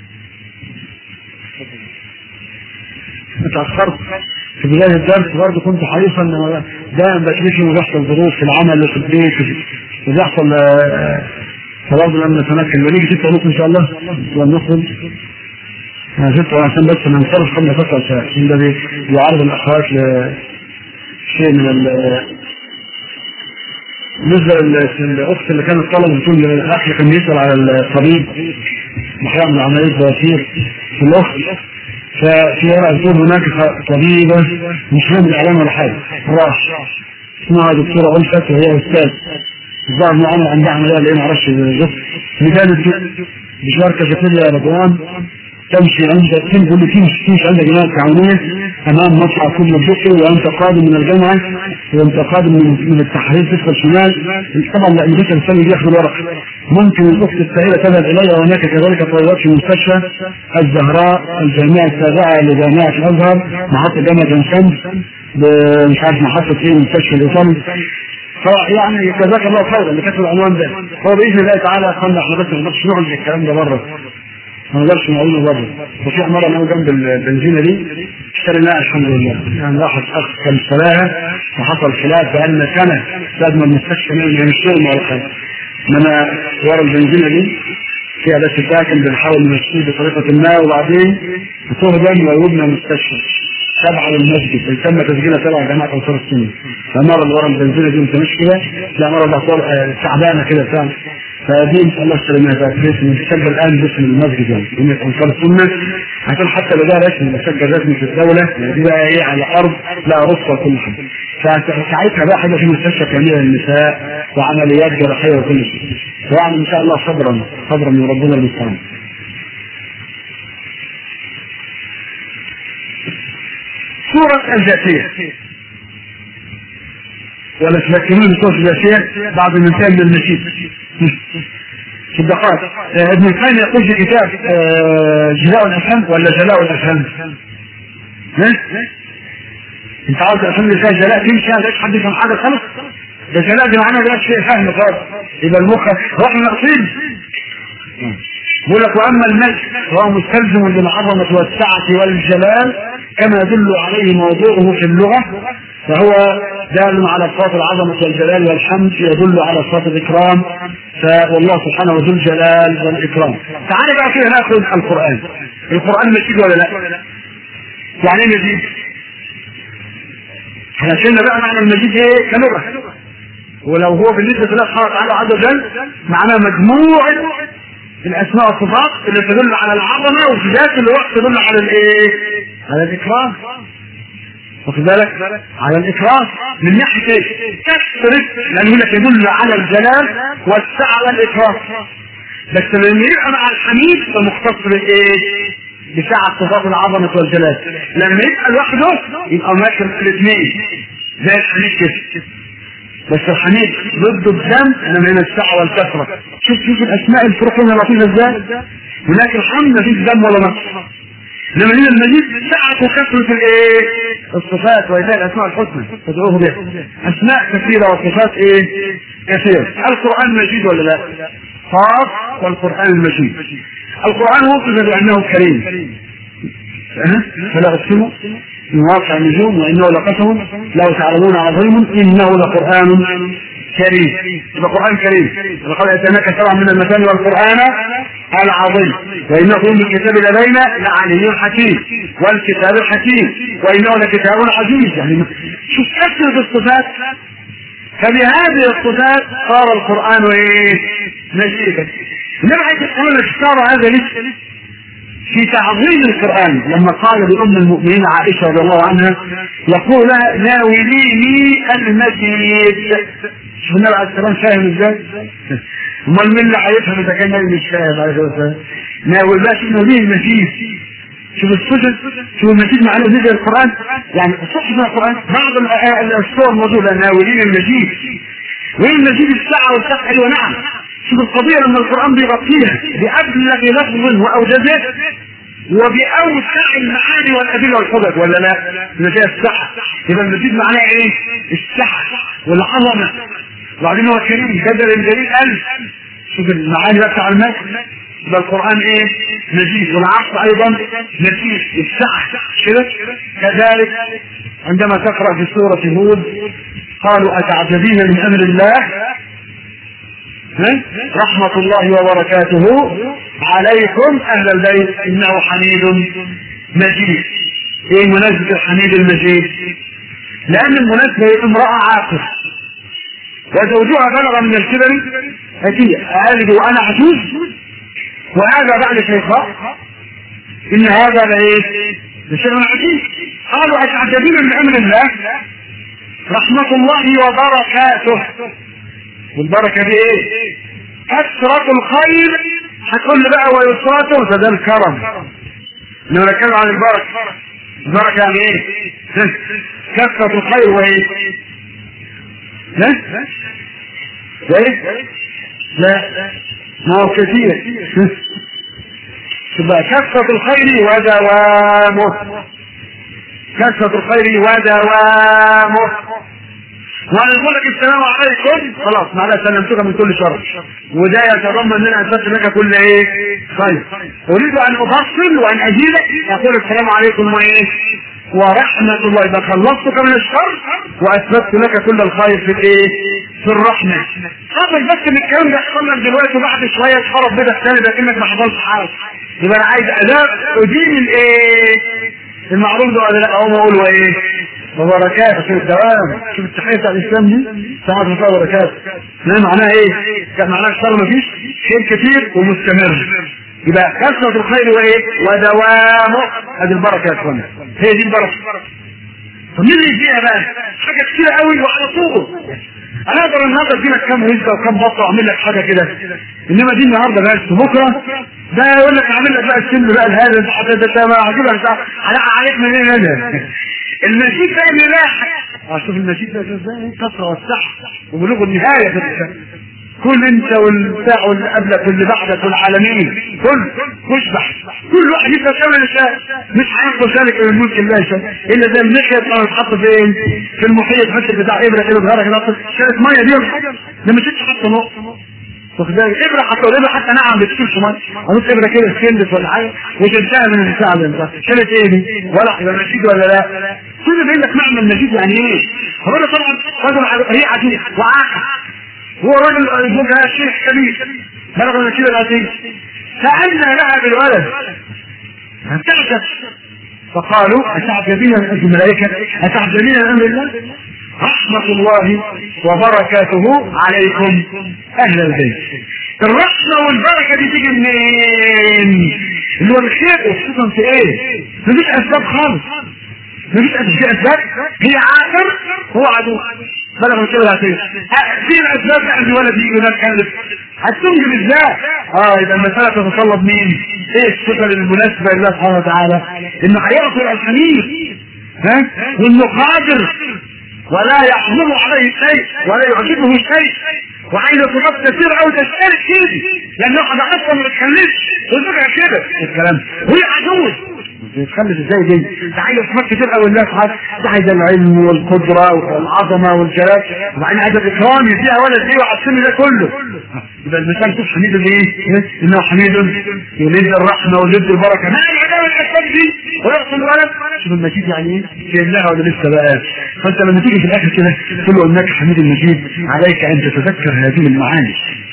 اتأخرت في بداية الدرس برضه كنت حريصا ان دائما بشريك انه بيحصل ظروف في العمل وفي البيت وبيحصل فبرضه لما نتمكن ونيجي ستة ونص ان شاء الله ونخرج انا ستة عشان بس ننصرف قبل فترة عشان ده بيعرض الاخوات لشيء من ال بالنسبة للأخت اللي كانت طلبت بتقول الأخ كان بيسأل على الطبيب محرم من عملية بواسير في الأخت ففي ورقة بتقول هناك طبيبة مش مهم الإعلام ولا حاجة راش اسمها دكتورة ألفت وهي أستاذ الظاهر معانا عندها عملية اللي ما اعرفش بالظبط اللي كانت بشاركة في كل رمضان تمشي عند تنزل تمشي تمشي عند جماعة تعاونية أمام مصنع كل الدقي وأنت قادم من الجامعة وأنت قادم من, من التحرير تدخل شمال طبعا لا يمكن الإنسان ياخذ ورق ممكن الأخت السائلة تذهب إلي وهناك كذلك طالبات في مستشفى الزهراء الجامعة التابعة لجامعة الأزهر محطة جامعة عين شمس مش عارف محطة ايه مستشفى الإيطالي يعني جزاك الله خيرا اللي كتب العنوان ده هو باذن الله تعالى يا اخوانا احنا بس ما نقدرش نعمل الكلام ده بره ما نقدرش نعمله بره وفي عماره انا جنب البنزينه دي اشتريناها الحمد لله يعني واحد اخ كان اشتراها وحصل خلاف بقالنا سنه بعد ما المستشفى من الشغل ولا حاجه انما ورا البنزينه دي فيها بس ساكن بنحاول نمشيه بطريقه ما وبعدين تهدم ويبنى مستشفى تبع للمسجد اللي تم تسجيلها تبع جماعه انصار السنه فالمره اللي ورا البنزينه دي انت مش كده لا مره ده تعبانه كده فعلا فدي ان شاء الله السلامات باسم تسجل الان باسم المسجد يعني كلمه انصار السنه عشان حتى لو ده رسمي مسجل رسمي في الدوله يعني دي بقى ايه على ارض لا رخصه وكل حاجه فساعتها بقى حاجه في مستشفى كامله للنساء وعمليات جراحيه وكل شيء يعني ان شاء الله صبرا صبرا من ربنا المستعان سورة الجاثية ولا تذكرون سورة الجاثية بعد ما انتهى من المشيد في الدقائق آه، ابن القيم يقول في كتاب آه، جلاء الافهام ولا جلاء الافهام ها؟ انت عاوز الافهام اللي فيها جلاء تمشي ما حد يفهم حاجه خالص ده جلاء دي معناها ده شيء فهم خالص يبقى المخ هو احنا ناقصين يقول لك واما الملك فهو مستلزم للعظمه والسعه والجلال كما يدل عليه موضوعه في اللغه فهو دال على صفات العظمه والجلال والحمد يدل على صفات الاكرام فوالله سبحانه ذو الجلال والاكرام تعالى بقى كده ناخذ القران القران مجيد ولا لا؟ يعني ايه مجيد؟ احنا شلنا بقى معنى المجيد ايه كلغه ولو هو بالنسبه لله سبحانه وتعالى عز وجل معناه مجموعه الاسماء والصفات اللي تدل على العظمه وفي ذات الوقت تدل على الايه؟ على الاكرام واخد بالك؟ على الاكرام من ناحيه ايه؟ كثرة لان يقول لك يدل على الجلال والسعه والاكرام بس لما يبقى مع الحميد فمختص بالايه؟ بسعة صفات العظمة والجلال لما يبقى لوحده يبقى ماشي الاثنين زي الحميد كده بس الحميد ضد الذنب انا من السعة والكثرة شوف شوف الاسماء الفروق هنا لطيفة ازاي هناك الحمد مفيش ذنب ولا نقص انما هنا المجيد سعة وكثرة الايه الصفات وإذا الاسماء الحسنى تدعوه بها اسماء كثيرة وصفات ايه كثيرة القرآن مجيد ولا لا خاص والقرآن المجيد القرآن وصف بأنه كريم أه؟ فلا أقسم من واقع النجوم وإنه لقسم لو تعلمون عظيم إنه لقرآن كريم يبقى قرآن كريم لقد أتيناك سبعا من المثاني والقرآن العظيم وإنه في الكتاب لدينا لعلي حكيم والكتاب الحكيم وإنه لكتاب عزيز يعني شوف كثرة الصفات فبهذه الصفات صار القرآن ايه مجيدا نبعد القرآن اختار هذا لسه في تعظيم القرآن لما قال لأم المؤمنين عائشة رضي الله عنها يقول لها ناوليني المجيد شوف النبي عليه السلام فاهم ازاي؟ امال مين اللي هيفهم اذا كان النبي مش فاهم عليه الصلاه والسلام؟ ناول بقى شوف ناوليني المجيد شوف السجن شوف المجيد معناه زي القرآن يعني صح من القرآن بعض الصور موجودة ناولين المجيد وين المجيد الساعة والساعة ايوه نعم شوف القضية لما القرآن بيغطيها بأبلغ لفظ وأوجزه وبأوسع المعاني والأدلة والحجج ولا لا؟ إذا فيها السعة يبقى المجيد معناه إيه؟ السعة والعظمة وبعدين هو كريم بدل الجليل ألف شوف المعاني بقى بتاع المثل يبقى القرآن إيه؟ مجيد والعصر أيضا مجيد السعة كده كذلك عندما تقرأ في سورة هود قالوا أتعجبين من أمر الله رحمة الله وبركاته عليكم أهل البيت إنه حميد مجيد إيه مناسبة الحميد المجيد لأن المناسبة امرأة عاقل وزوجها بلغ من الكبر هدية ألد وأنا عجوز وهذا بعد شيخاء إن هذا لإيه؟ لشيء عجيب قالوا أتعجبين من أمر الله رحمة الله وبركاته والبركة دي ايه كثرة الخير هتقول لي بقى ويسرته فده الكرم لما نتكلم عن البركة البركة يعني ايه كثرة الخير وايه لا ايه لا ما هو كثير تبقى كثرة الخير ودوامه كثرة الخير ودوامه وانا يقول لك السلام عليكم خلاص معناها سلمتك من كل شر وده يتضمن ان انا اثبت لك كل ايه خير اريد ان افصل وان اجيبك اقول السلام عليكم وايه ورحمة الله إذا خلصتك من الشر وأثبتت لك كل الخير في الإيه؟ في الرحمة. قبل بس إن الكلام ده يحصل لك دلوقتي وبعد شوية تخرب بيتك تاني ده كأنك ما حصلش حاجة. يبقى أنا عايز أداء أدين الإيه؟ المعروف ده ولا لا؟ أقوم أقول وإيه؟ وبركاته في الدوام شوف التحية بتاع الإسلام دي ساعات الله وبركاته ما معناها إيه؟ كان معناها الشر مفيش خير كتير ومستمر يبقى كثرة الخير وإيه؟ ودوامه هذه البركة يا إخوانا هي دي البركة طب مين اللي يديها بقى؟ حاجة كتيرة قوي وعلى طول انا اقدر النهارده ادي لك كام وزه وكام بطه واعمل لك حاجه كده انما دي النهارده بس بكره ده يقول لك اعمل لك بقى السن بقى هذا ده ده ده ما هجيب لك هلقى عليك منين هذا المزيد ده اللي لاحق شوف المزيد ده ازاي كثره والسحر وبلوغ النهايه في الإسلام. كل انت والبتاع واللي قبلك واللي بعدك والعالمين كل اشبح كل واحد يبقى كما يشاء مش هينقص ذلك من الملك الله شيء الا زي المخيط لما يتحط فين في المحيط حته بتاع ابره كده صغيره كده شويه ميه دي ده مش تحط نقطه واخد بالك ابره حتى الابره حتى نعم بتشيلش ميه احط ابره كده سكندت ولا حاجه وتنتهي من البتاع اللي انت شالت ايه دي ولا يبقى مجيد ولا لا كل ده يقول لك معنى المجيد يعني ايه هو ده طبعا رجل هي عجيب وعاقل هو رجل زوجها شيخ كبير بلغ من كده العزيز فأنا لها بالولد فانتعشت فقالوا أتعجبين من أجل الملائكة أتعجبين من أمر الله رحمة الله وبركاته عليكم أهل البيت الرحمة والبركة دي تيجي منين؟ اللي هو الخير وخصوصا في ايه؟ مفيش أسباب خالص مفيش أسباب هي عاقر هو عدو بلغ من كده العتيق في الاسباب بقى ان ولد يجي هناك كلف هتنجم ازاي اه يبقى المساله تتطلب مين ايه الصفه المناسبه لله سبحانه وتعالى انه هيغفر الحميد ها وانه قادر ولا يحمل عليه شيء ولا يعجبه شيء وعايز صفات كثير قوي تشترك كده لانه حاجه اصلا ما بتخليش وزوجها كده الكلام وهي عجوز بتخلص ازاي دي ده عايز صفات كتير قوي الناس حاجه ده عايز العلم والقدره والعظمه والجلال وبعدين عايز الاكرام يديها ولد دي وعسل ده كله يبقى المثال شوف حميد ايه انه حميد يريد الرحمه ويريد البركه ما العداوه الاسباب دي ويعطي الولد شوف المجيد يعني ايه جايب لها ولا لسه بقى فانت لما تيجي في الاخر كده تقول له انك حميد المجيد عليك ان تتذكر هذه المعاني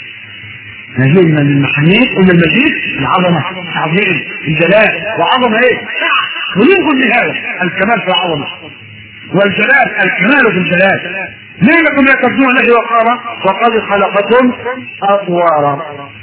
هذه من المحاميد ومن المجيد العظمة العظيم الجلال وعظمة ايه وننقل لهذا الكمال في العظمة والجلال الكمال في الجلال ما لكم لا تبدون له وقارا وقد خلقكم اطوارا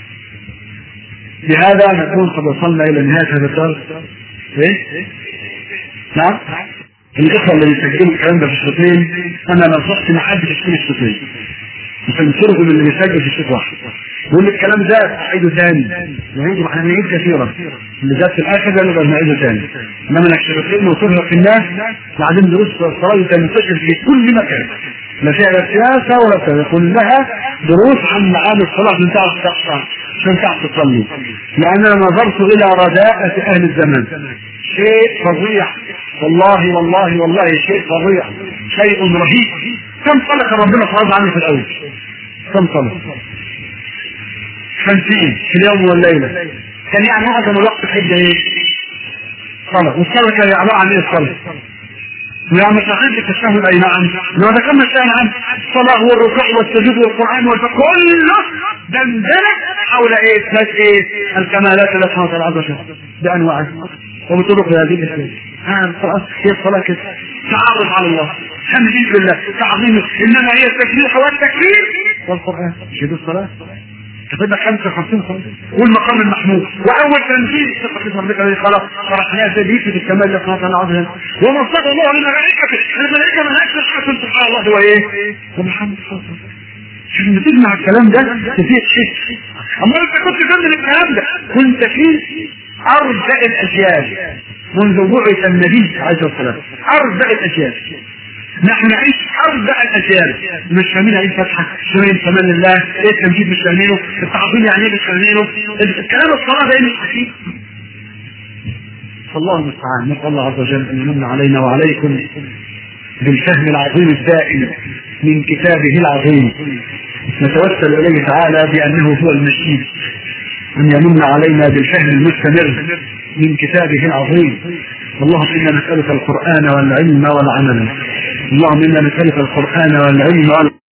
بهذا نكون قد وصلنا الى نهايه هذا الدرس ايه نعم الاخوه اللي بيسجلوا الكلام ده في الشوطين انا نصحت ما حدش يشتري الشوطين مش هنصرفوا اللي بيسجل في الشوط واحد يقول الكلام ده اعيده ثاني نعيده احنا نعيد كثيرا اللي جات في الاخر ده نقدر نعيده ثاني انما انك شبكتين وتظهر في الناس وبعدين دروس الصلاه تنتشر في كل مكان لا فيها لا سياسه ولا كذا كلها دروس عن معاني الصلاه عشان تعرف تحصل عشان تعرف تصلي لان انا نظرت الى رداءة اهل الزمان شيء فظيع والله والله والله شيء فظيع شيء رهيب كم صلاه ربنا فرض عني في الاول كم صلاه خمسين في اليوم والليلة كان يعني معظم الوقت في حجة ايه؟ صلاة والصلاة كان عبارة عن ايه الصلاة؟ ويعني صحيح التشهد اي نعم لو ذكرنا شيئا عن الصلاة والركوع والسجود والقرآن والفقه كله دندنة حول ايه؟ ثلاث ايه؟ الكمالات التي سبحانه وتعالى عز وجل بانواعها وبطرق هذه الاسئلة هي الصلاة كده تعرف على الله حمد بالله تعظيم انما هي التسبيح والتكبير والقرآن مش دي الصلاة كتبنا 55 خمسة والمقام المحمود واول تنزيل ثقة ربك الذي خلق شرحناها زي بيت الكمال اللي خلق الله عز وجل وما صدق الله لملائكته الملائكة من اكثر حسن سبحان الله هو ايه؟ ومحمد صلى الله عليه وسلم شوف لما تجمع الكلام ده تفيد شيء اما انت كنت ضمن الكلام ده كنت في ارجع الاجيال منذ بعث النبي عليه الصلاه والسلام ارجع الاجيال نحن نعيش اربع الاجيال مش فاهمين ايه الفتحه مش فاهمين كمان الله ايه التمجيد مش فاهمينه التعظيم يعني ايه مش فاهمينه الكلام الصلاه ده مش حكيم فالله المستعان نسال الله عز وجل ان يمن علينا وعليكم بالفهم العظيم الدائم من كتابه العظيم نتوسل اليه تعالى بانه هو المجيد ان يمن علينا بالفهم المستمر من كتابه العظيم اللهم انا نسالك القران والعلم والعمل اللهم انا نسالك القران والعلم والعمل